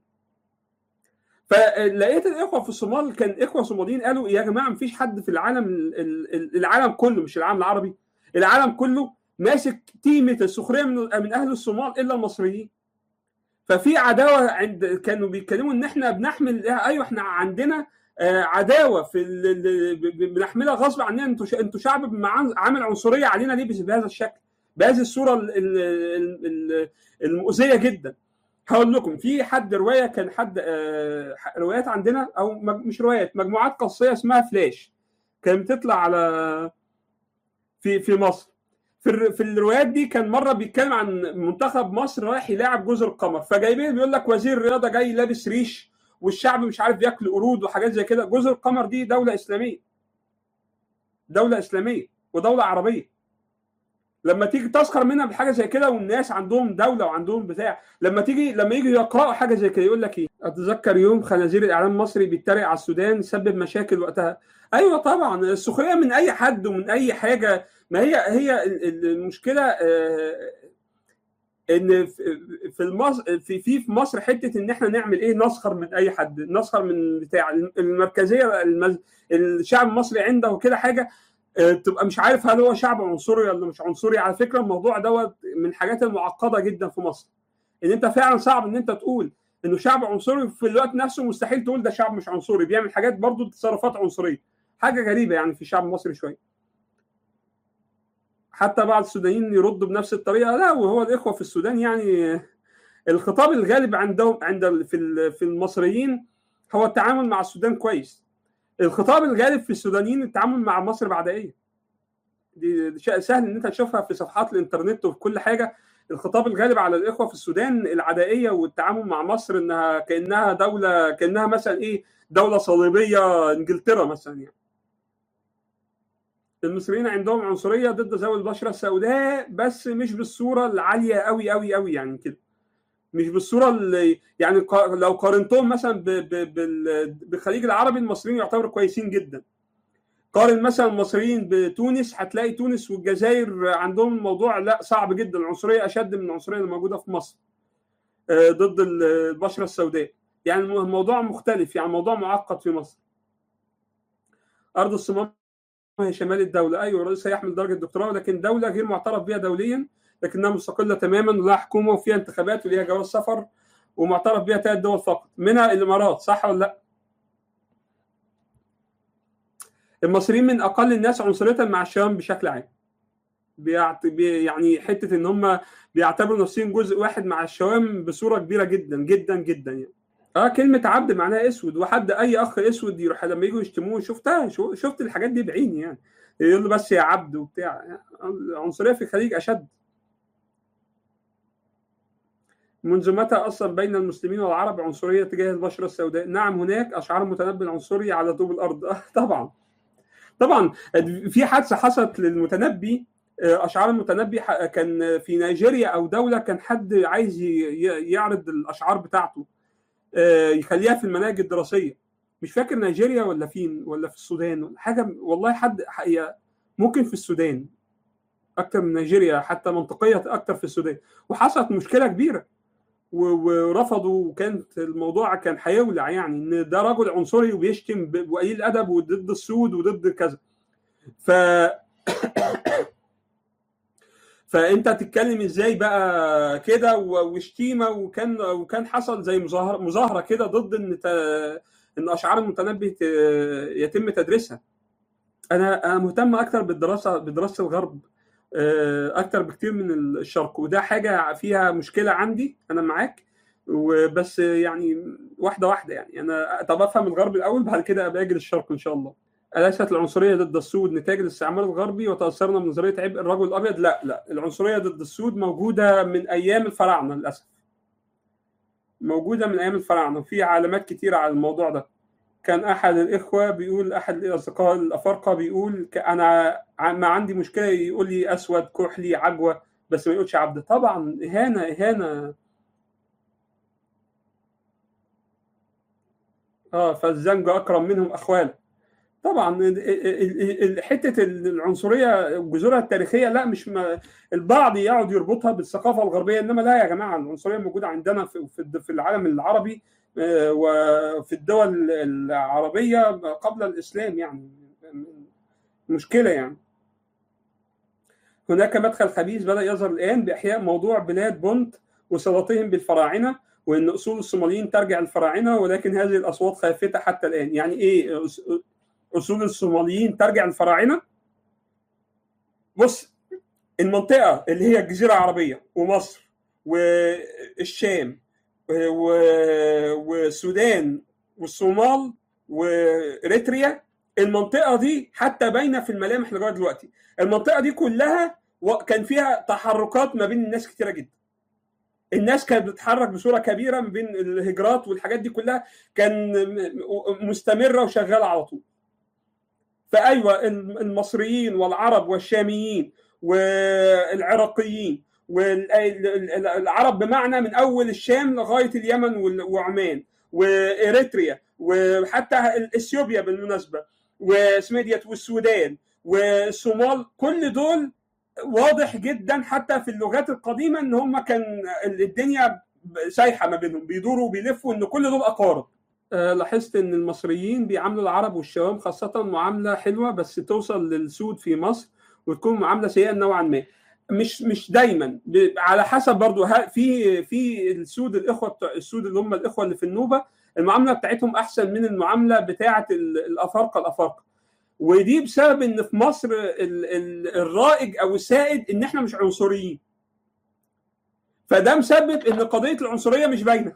فلقيت الاخوه في الصومال كان اخوه صوماليين قالوا يا جماعه مفيش حد في العالم العالم كله مش العالم العربي العالم كله ماسك تيمه السخريه من من اهل الصومال الا المصريين ففي عداوه عند كانوا بيتكلموا ان احنا بنحمل ايوه احنا عندنا عداوه في بنحملها غصب عننا انتوا انتوا شعب عامل عنصريه علينا ليه بهذا الشكل بهذه الصوره المؤذيه جدا هقول لكم في حد روايه كان حد روايات عندنا او مش روايات مجموعات قصيه اسمها فلاش كانت بتطلع على في في مصر في في الروايات دي كان مره بيتكلم عن منتخب مصر رايح يلاعب جزر القمر فجايبين بيقول لك وزير الرياضه جاي لابس ريش والشعب مش عارف بياكل قرود وحاجات زي كده جزر القمر دي دوله اسلاميه دوله اسلاميه ودوله عربيه لما تيجي تسخر منها بحاجه زي كده والناس عندهم دوله وعندهم بتاع لما تيجي لما يجي يقراوا حاجه زي كده يقول لك ايه اتذكر يوم خنازير الاعلام المصري بيتريق على السودان سبب مشاكل وقتها ايوه طبعا السخريه من اي حد ومن اي حاجه ما هي هي المشكله ان في المصر في في في مصر حته ان احنا نعمل ايه نسخر من اي حد نسخر من بتاع المركزيه المز... الشعب المصري عنده كده حاجه تبقى مش عارف هل هو شعب عنصري ولا مش عنصري على فكره الموضوع دوت من الحاجات المعقده جدا في مصر ان انت فعلا صعب ان انت تقول انه شعب عنصري في الوقت نفسه مستحيل تقول ده شعب مش عنصري بيعمل حاجات برضه تصرفات عنصريه حاجه غريبه يعني في الشعب المصري شويه حتى بعض السودانيين يردوا بنفس الطريقه لا وهو الاخوه في السودان يعني الخطاب الغالب عندهم عند في في المصريين هو التعامل مع السودان كويس الخطاب الغالب في السودانيين التعامل مع مصر بعدائيه دي سهل ان انت تشوفها في صفحات الانترنت وفي كل حاجه الخطاب الغالب على الاخوه في السودان العدائيه والتعامل مع مصر انها كانها دوله كانها مثلا ايه دوله صليبيه انجلترا مثلا يعني المصريين عندهم عنصريه ضد ذوي البشره السوداء بس مش بالصوره العاليه قوي قوي قوي يعني كده مش بالصوره اللي يعني لو قارنتهم مثلا بالخليج العربي المصريين يعتبروا كويسين جدا قارن مثلا المصريين بتونس هتلاقي تونس والجزائر عندهم الموضوع لا صعب جدا العنصريه اشد من العنصريه اللي موجوده في مصر ضد البشره السوداء يعني الموضوع مختلف يعني موضوع معقد في مصر ارض الصومال هي شمال الدوله ايوه رئيسها يحمل درجه دكتوراه ولكن دوله غير معترف بها دوليا لكنها مستقله تماما ولها حكومه وفيها انتخابات وليها جواز سفر ومعترف بها ثلاث دول فقط منها الامارات صح ولا لا؟ المصريين من اقل الناس عنصريه مع الشام بشكل عام بيعت... بي... يعني حته ان هم بيعتبروا نفسهم جزء واحد مع الشوام بصوره كبيره جدا جدا جدا يعني اه كلمه عبد معناها اسود وحد اي اخ اسود يروح لما يجوا يشتموه شفتها شفت الحاجات دي بعيني يعني يقول له بس يا عبد وبتاع العنصريه في الخليج اشد منذ متى اصلا بين المسلمين والعرب عنصريه تجاه البشره السوداء؟ نعم هناك اشعار المتنبي العنصري على طوب الارض آه طبعا طبعا في حادثه حصلت للمتنبي اشعار المتنبي كان في نيجيريا او دوله كان حد عايز يعرض الاشعار بتاعته يخليها في المناهج الدراسيه مش فاكر نيجيريا ولا فين ولا في السودان ولا حاجه والله حد حقيقة ممكن في السودان اكتر من نيجيريا حتى منطقيه اكتر في السودان وحصلت مشكله كبيره ورفضوا وكانت الموضوع كان هيولع يعني ان ده رجل عنصري وبيشتم وقليل ادب وضد السود وضد كذا ف فانت تتكلم ازاي بقى كده وشتيمه وكان وكان حصل زي مظاهره مظاهره كده ضد ان ت... ان اشعار المتنبي ت... يتم تدريسها انا انا مهتم اكتر بالدراسه بدراسه الغرب اكتر بكتير من الشرق وده حاجه فيها مشكله عندي انا معاك وبس يعني واحده واحده يعني انا طب افهم الغرب الاول بعد كده ابقى اجي للشرق ان شاء الله أليست العنصرية ضد السود نتاج الاستعمار الغربي وتأثرنا بنظرية عبء الرجل الأبيض؟ لا لا العنصرية ضد السود موجودة من أيام الفراعنة للأسف. موجودة من أيام الفراعنة وفي علامات كتيرة على الموضوع ده. كان أحد الإخوة بيقول أحد الأصدقاء الأفارقة بيقول أنا ما عندي مشكلة يقول لي أسود كحلي عجوة بس ما يقولش عبد طبعا إهانة إهانة اه فالزنج اكرم منهم اخوالا طبعا حته العنصريه جذورها التاريخيه لا مش ما البعض يقعد يربطها بالثقافه الغربيه انما لا يا جماعه العنصريه موجوده عندنا في في العالم العربي وفي الدول العربيه قبل الاسلام يعني مشكله يعني هناك مدخل خبيث بدا يظهر الان باحياء موضوع بلاد بونت وصلاتهم بالفراعنه وان اصول الصوماليين ترجع الفراعنه ولكن هذه الاصوات خافته حتى الان يعني ايه اصول الصوماليين ترجع الفراعنه بص المنطقه اللي هي الجزيره العربيه ومصر والشام والسودان والصومال واريتريا المنطقه دي حتى باينه في الملامح لغايه دلوقتي المنطقه دي كلها كان فيها تحركات ما بين الناس كتيره جدا الناس كانت بتتحرك بصوره كبيره ما بين الهجرات والحاجات دي كلها كان مستمره وشغاله على طول فايوه المصريين والعرب والشاميين والعراقيين والعرب بمعنى من اول الشام لغايه اليمن وعمان واريتريا وحتى اثيوبيا بالمناسبه واسمها ديت والسودان والصومال كل دول واضح جدا حتى في اللغات القديمه ان هم كان الدنيا سايحه ما بينهم بيدوروا وبيلفوا ان كل دول اقارب أه لاحظت ان المصريين بيعاملوا العرب والشوام خاصه معامله حلوه بس توصل للسود في مصر وتكون معامله سيئه نوعا ما مش مش دايما على حسب برضو في في السود الاخوه السود اللي هم الاخوه اللي في النوبه المعامله بتاعتهم احسن من المعامله بتاعه الافارقه الافارقه ودي بسبب ان في مصر الرائج او السائد ان احنا مش عنصريين فده مسبب ان قضيه العنصريه مش باينه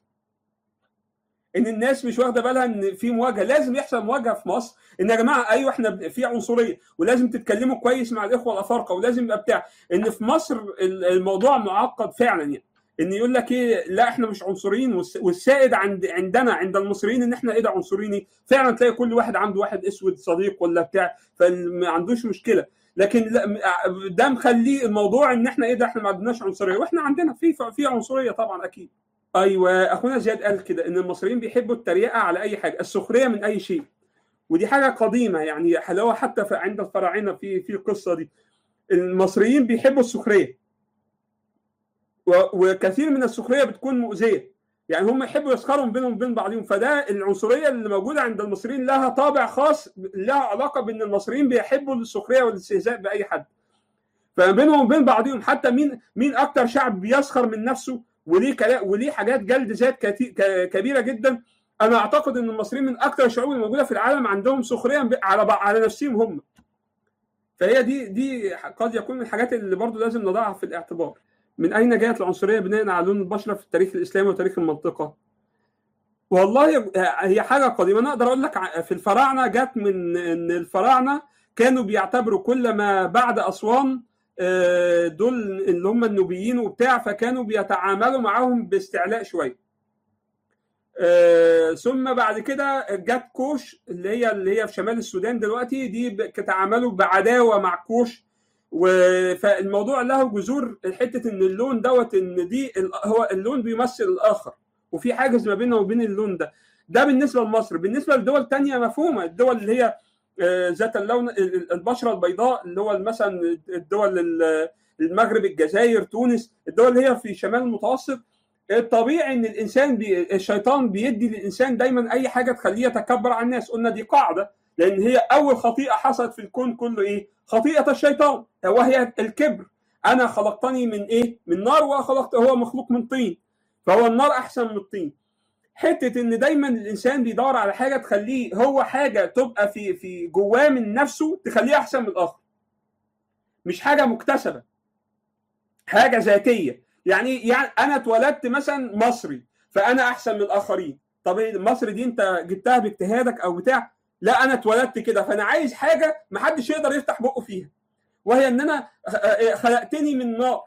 ان الناس مش واخده بالها ان في مواجهه لازم يحصل مواجهه في مصر ان يا جماعه ايوه احنا في عنصريه ولازم تتكلموا كويس مع الاخوه الافارقه ولازم يبقى بتاع ان في مصر الموضوع معقد فعلا يعني ان يقول لك ايه لا احنا مش عنصريين والسائد عند عندنا عند المصريين ان احنا ايه ده عنصريين فعلا تلاقي كل واحد عنده واحد اسود صديق ولا بتاع فما عندوش مشكله لكن ده مخليه الموضوع ان احنا ايه ده احنا ما عندناش عنصريه واحنا عندنا في في عنصريه طبعا اكيد ايوه اخونا زياد قال كده ان المصريين بيحبوا التريقه على اي حاجه السخريه من اي شيء ودي حاجه قديمه يعني حلاوه حتى في عند الفراعنه في في القصه دي المصريين بيحبوا السخريه وكثير من السخريه بتكون مؤذيه يعني هم يحبوا يسخروا بينهم وبين بعضهم فده العنصريه اللي موجوده عند المصريين لها طابع خاص لها علاقه بان المصريين بيحبوا السخريه والاستهزاء باي حد فبينهم وبين بعضهم حتى مين مين اكتر شعب بيسخر من نفسه وليه كلا وليه حاجات جلد ذات كبيره جدا انا اعتقد ان المصريين من اكثر الشعوب الموجوده في العالم عندهم سخريه على على نفسهم هم فهي دي دي قد يكون من الحاجات اللي برضو لازم نضعها في الاعتبار من اين جاءت العنصريه بناء على لون البشره في التاريخ الاسلامي وتاريخ المنطقه والله هي حاجه قديمه انا اقدر اقول لك في الفراعنه جت من ان الفراعنه كانوا بيعتبروا كل ما بعد اسوان دول اللي هم النوبيين وبتاع فكانوا بيتعاملوا معاهم باستعلاء شويه ثم بعد كده جت كوش اللي هي اللي هي في شمال السودان دلوقتي دي تعاملوا بعداوه مع كوش فالموضوع له جذور حته ان اللون دوت ان دي هو اللون بيمثل الاخر وفي حاجز ما بينه وبين اللون ده ده بالنسبه لمصر بالنسبه لدول تانية مفهومه الدول اللي هي ذات اللون البشره البيضاء اللي هو مثلا الدول المغرب الجزائر تونس الدول اللي هي في شمال المتوسط الطبيعي ان الانسان بي الشيطان بيدي للانسان دايما اي حاجه تخليه يتكبر على الناس قلنا دي قاعده لان هي اول خطيئه حصلت في الكون كله ايه خطيئه الشيطان وهي الكبر انا خلقتني من ايه من نار وخلقت هو مخلوق من طين فهو النار احسن من الطين حته ان دايما الانسان بيدور على حاجه تخليه هو حاجه تبقى في في جواه من نفسه تخليه احسن من الاخر مش حاجه مكتسبه حاجه ذاتيه يعني يعني انا اتولدت مثلا مصري فانا احسن من الاخرين طب مصر دي انت جبتها باجتهادك او بتاع لا انا اتولدت كده فانا عايز حاجه محدش يقدر يفتح بقه فيها وهي ان انا خلقتني من نار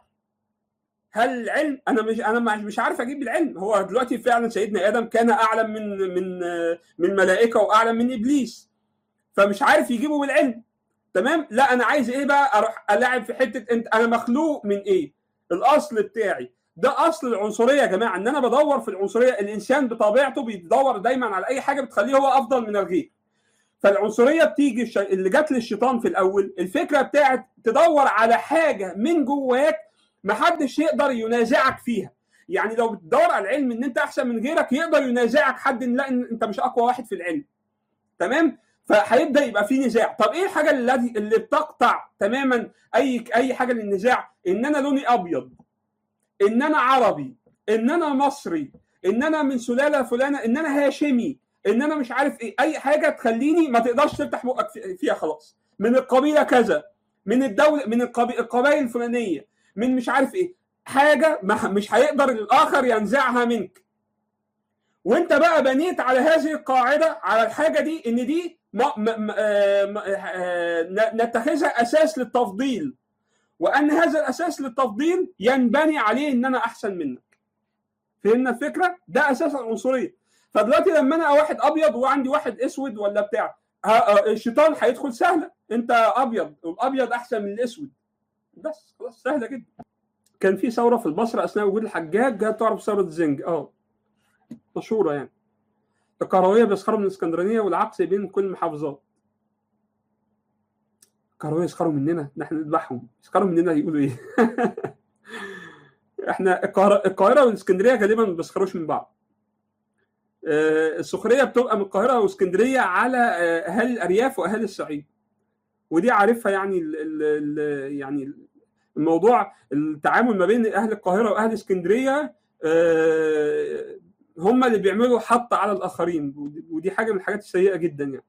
هل العلم انا مش انا مش عارف اجيب العلم هو دلوقتي فعلا سيدنا ادم كان اعلم من من من ملائكه واعلم من ابليس فمش عارف يجيبه بالعلم تمام لا انا عايز ايه بقى اروح الاعب في حته انت انا مخلوق من ايه الاصل بتاعي ده اصل العنصريه يا جماعه ان انا بدور في العنصريه الانسان بطبيعته بيدور دايما على اي حاجه بتخليه هو افضل من الغير فالعنصريه بتيجي الشي... اللي جت للشيطان في الاول الفكره بتاعت تدور على حاجه من جواك محدش يقدر ينازعك فيها يعني لو بتدور على العلم ان انت احسن من غيرك يقدر ينازعك حد لا ان انت مش اقوى واحد في العلم تمام فهيبدا يبقى في نزاع طب ايه الحاجه اللي اللي بتقطع تماما اي اي حاجه للنزاع ان انا لوني ابيض ان انا عربي ان انا مصري ان انا من سلاله فلانه ان انا هاشمي ان انا مش عارف ايه اي حاجه تخليني ما تقدرش تفتح بقك فيها خلاص من القبيله كذا من الدوله من القبائل الفلانيه من مش عارف ايه حاجه مش هيقدر الاخر ينزعها منك وانت بقى بنيت على هذه القاعده على الحاجه دي ان دي ما ما ما نتخذها اساس للتفضيل وان هذا الاساس للتفضيل ينبني عليه ان انا احسن منك فهمنا الفكره ده اساس العنصريه فدلوقتي لما انا واحد ابيض وعندي واحد اسود ولا بتاع الشيطان هيدخل سهله انت ابيض والابيض احسن من الاسود بس خلاص سهله جدا كان في ثوره في البصره اثناء وجود الحجاج جاء تعرف ثوره زنج اه مشهوره يعني القرويه بيسخروا من الاسكندرانيه والعكس بين كل المحافظات القرويه يسخروا مننا نحن نذبحهم يسخروا مننا يقولوا ايه احنا القاهره والاسكندريه غالبا ما بيسخروش من بعض السخريه بتبقى من القاهره واسكندريه على اهالي الارياف واهالي الصعيد ودي عارفها يعني ال ال يعني الموضوع التعامل ما بين اهل القاهره واهل اسكندريه هم اللي بيعملوا حط على الاخرين ودي حاجه من الحاجات السيئه جدا يعني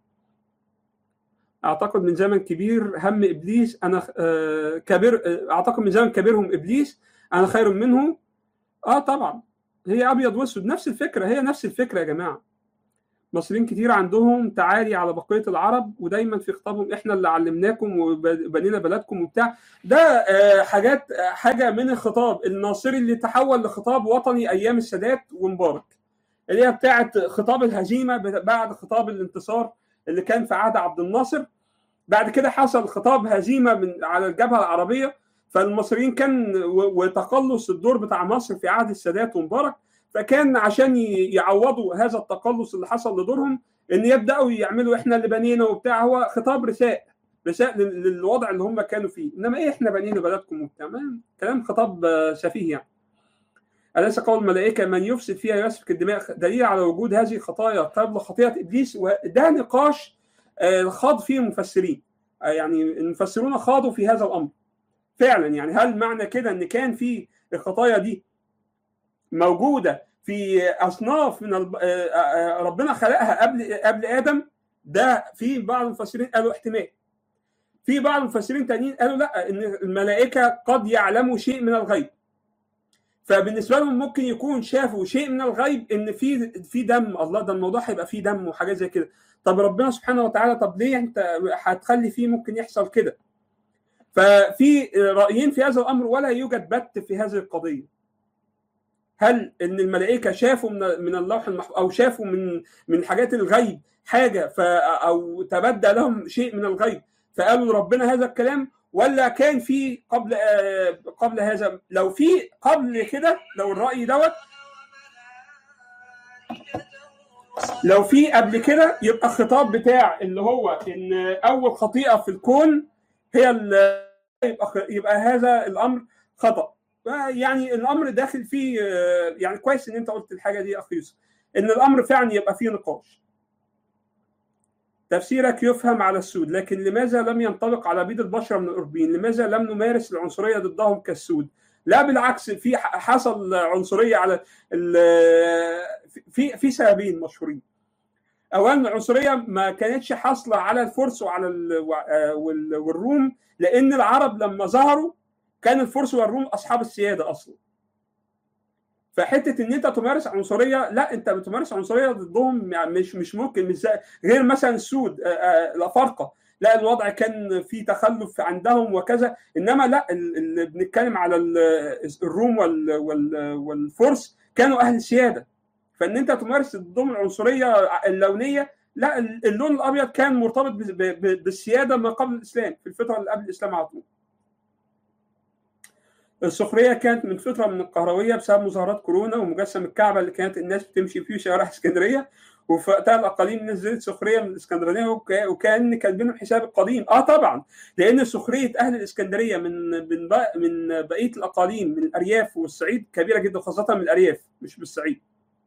اعتقد من زمن كبير هم ابليس انا كبير اعتقد من زمن كبيرهم ابليس انا خير منه اه طبعا هي ابيض واسود نفس الفكره هي نفس الفكره يا جماعه مصريين كتير عندهم تعالي على بقيه العرب ودايما في خطابهم احنا اللي علمناكم وبنينا بلدكم وبتاع ده حاجات حاجه من الخطاب الناصري اللي تحول لخطاب وطني ايام السادات ومبارك اللي هي بتاعه خطاب الهزيمه بعد خطاب الانتصار اللي كان في عهد عبد الناصر بعد كده حصل خطاب هزيمه من على الجبهه العربيه فالمصريين كان وتقلص الدور بتاع مصر في عهد السادات ومبارك فكان عشان يعوضوا هذا التقلص اللي حصل لدورهم ان يبداوا يعملوا احنا اللي بنينا وبتاع هو خطاب رساء رساء للوضع اللي هم كانوا فيه انما ايه احنا بنينا بلدكم وبتاع كلام خطاب سفيه يعني أليس قول الملائكة من يفسد فيها يسفك الدماء دليل على وجود هذه الخطايا قبل خطيئة إبليس وده نقاش خاض فيه المفسرين يعني المفسرون خاضوا في هذا الأمر فعلا يعني هل معنى كده ان كان في الخطايا دي موجوده في اصناف من ربنا خلقها قبل قبل ادم ده في بعض المفسرين قالوا احتمال في بعض المفسرين تانيين قالوا لا ان الملائكه قد يعلموا شيء من الغيب فبالنسبه لهم ممكن يكون شافوا شيء من الغيب ان في في دم الله ده الموضوع هيبقى فيه دم وحاجات زي كده طب ربنا سبحانه وتعالى طب ليه انت هتخلي فيه ممكن يحصل كده ففي رايين في هذا الامر ولا يوجد بت في هذه القضيه هل ان الملائكه شافوا من من اللوح المحفوظ او شافوا من من حاجات الغيب حاجه ف او تبدى لهم شيء من الغيب فقالوا ربنا هذا الكلام ولا كان في قبل قبل هذا لو في قبل كده لو الراي دوت لو في قبل كده يبقى الخطاب بتاع اللي هو ان اول خطيئه في الكون هي يبقى يبقى هذا الامر خطا يعني الامر داخل فيه يعني كويس ان انت قلت الحاجه دي يا اخي يوسف ان الامر فعلا يبقى فيه نقاش تفسيرك يفهم على السود لكن لماذا لم ينطبق على بيد البشره من الاوروبيين لماذا لم نمارس العنصريه ضدهم كالسود لا بالعكس في حصل عنصريه على في في سببين مشهورين اولا العنصريه ما كانتش حاصله على الفرس وعلى والروم لان العرب لما ظهروا كان الفرس والروم اصحاب السياده اصلا فحته ان انت تمارس عنصريه لا انت بتمارس عنصريه ضدهم يعني مش مش ممكن مش غير مثلا السود الافارقه لا الوضع كان في تخلف عندهم وكذا انما لا اللي بنتكلم على الروم والفرس كانوا اهل سياده فان انت تمارس ضدهم العنصريه اللونيه لا اللون الابيض كان مرتبط بالسياده ما قبل الاسلام في الفتره اللي قبل الاسلام على طول السخريه كانت من فتره من القهرويه بسبب مظاهرات كورونا ومجسم الكعبه اللي كانت الناس بتمشي فيه شوارع اسكندريه وفي وقتها الاقاليم نزلت سخريه من الاسكندرانيه وكان كاتبينهم حساب القديم اه طبعا لان سخريه اهل الاسكندريه من من من بقيه الاقاليم من الارياف والصعيد كبيره جدا خاصه من الارياف مش بالصعيد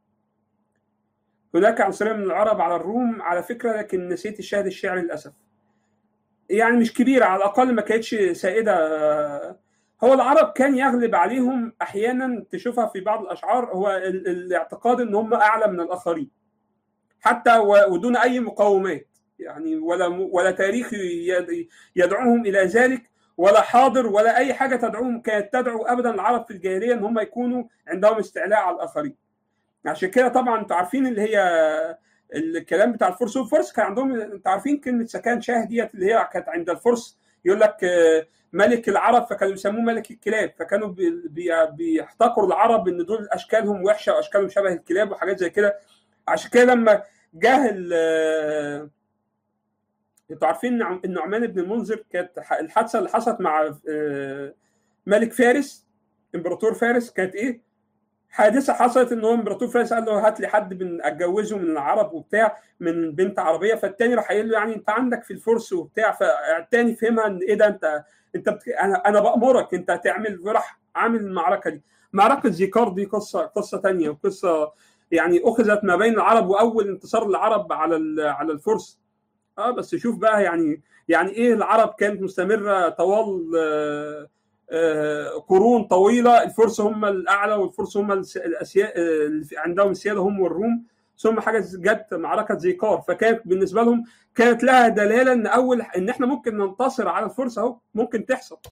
هناك عنصريه من العرب على الروم على فكره لكن نسيت الشاهد الشعري للاسف يعني مش كبيره على الاقل ما كانتش سائده هو العرب كان يغلب عليهم احيانا تشوفها في بعض الاشعار هو الاعتقاد ان هم اعلى من الاخرين حتى ودون اي مقومات يعني ولا ولا تاريخ يدعوهم الى ذلك ولا حاضر ولا اي حاجه تدعوهم كانت تدعو ابدا العرب في الجاهليه ان هم يكونوا عندهم استعلاء على الاخرين عشان كده طبعا انتوا عارفين اللي هي الكلام بتاع الفرس والفرس كان عندهم انتوا عارفين كلمه سكان شاه ديت اللي هي كانت عند الفرس يقول لك ملك العرب فكانوا يسموه ملك الكلاب فكانوا بيحتقروا العرب ان دول اشكالهم وحشه واشكالهم شبه الكلاب وحاجات زي كده عشان كده لما جه انتوا عارفين ان النعمان بن المنذر كانت الحادثه اللي حصلت مع ملك فارس امبراطور فارس كانت ايه؟ حادثه حصلت ان هو امبراطور فارس قال له هات لي حد من اتجوزه من العرب وبتاع من بنت عربيه فالتاني راح قايل له يعني انت عندك في الفرس وبتاع فالتاني فهمها ان ايه ده انت انت بتك... انا انا بامرك انت هتعمل وراح عامل المعركه دي معركه زيكار دي قصه قصه ثانيه وقصه يعني اخذت ما بين العرب واول انتصار للعرب على على الفرس اه بس شوف بقى يعني يعني ايه العرب كانت مستمره طوال آه آه قرون طويله الفرس هم الاعلى والفرس هم الاسياء اللي عندهم السياده هم والروم ثم حاجه جت معركه زيكار فكانت بالنسبه لهم كانت لها دلاله ان اول ان احنا ممكن ننتصر على الفرس اهو ممكن تحصل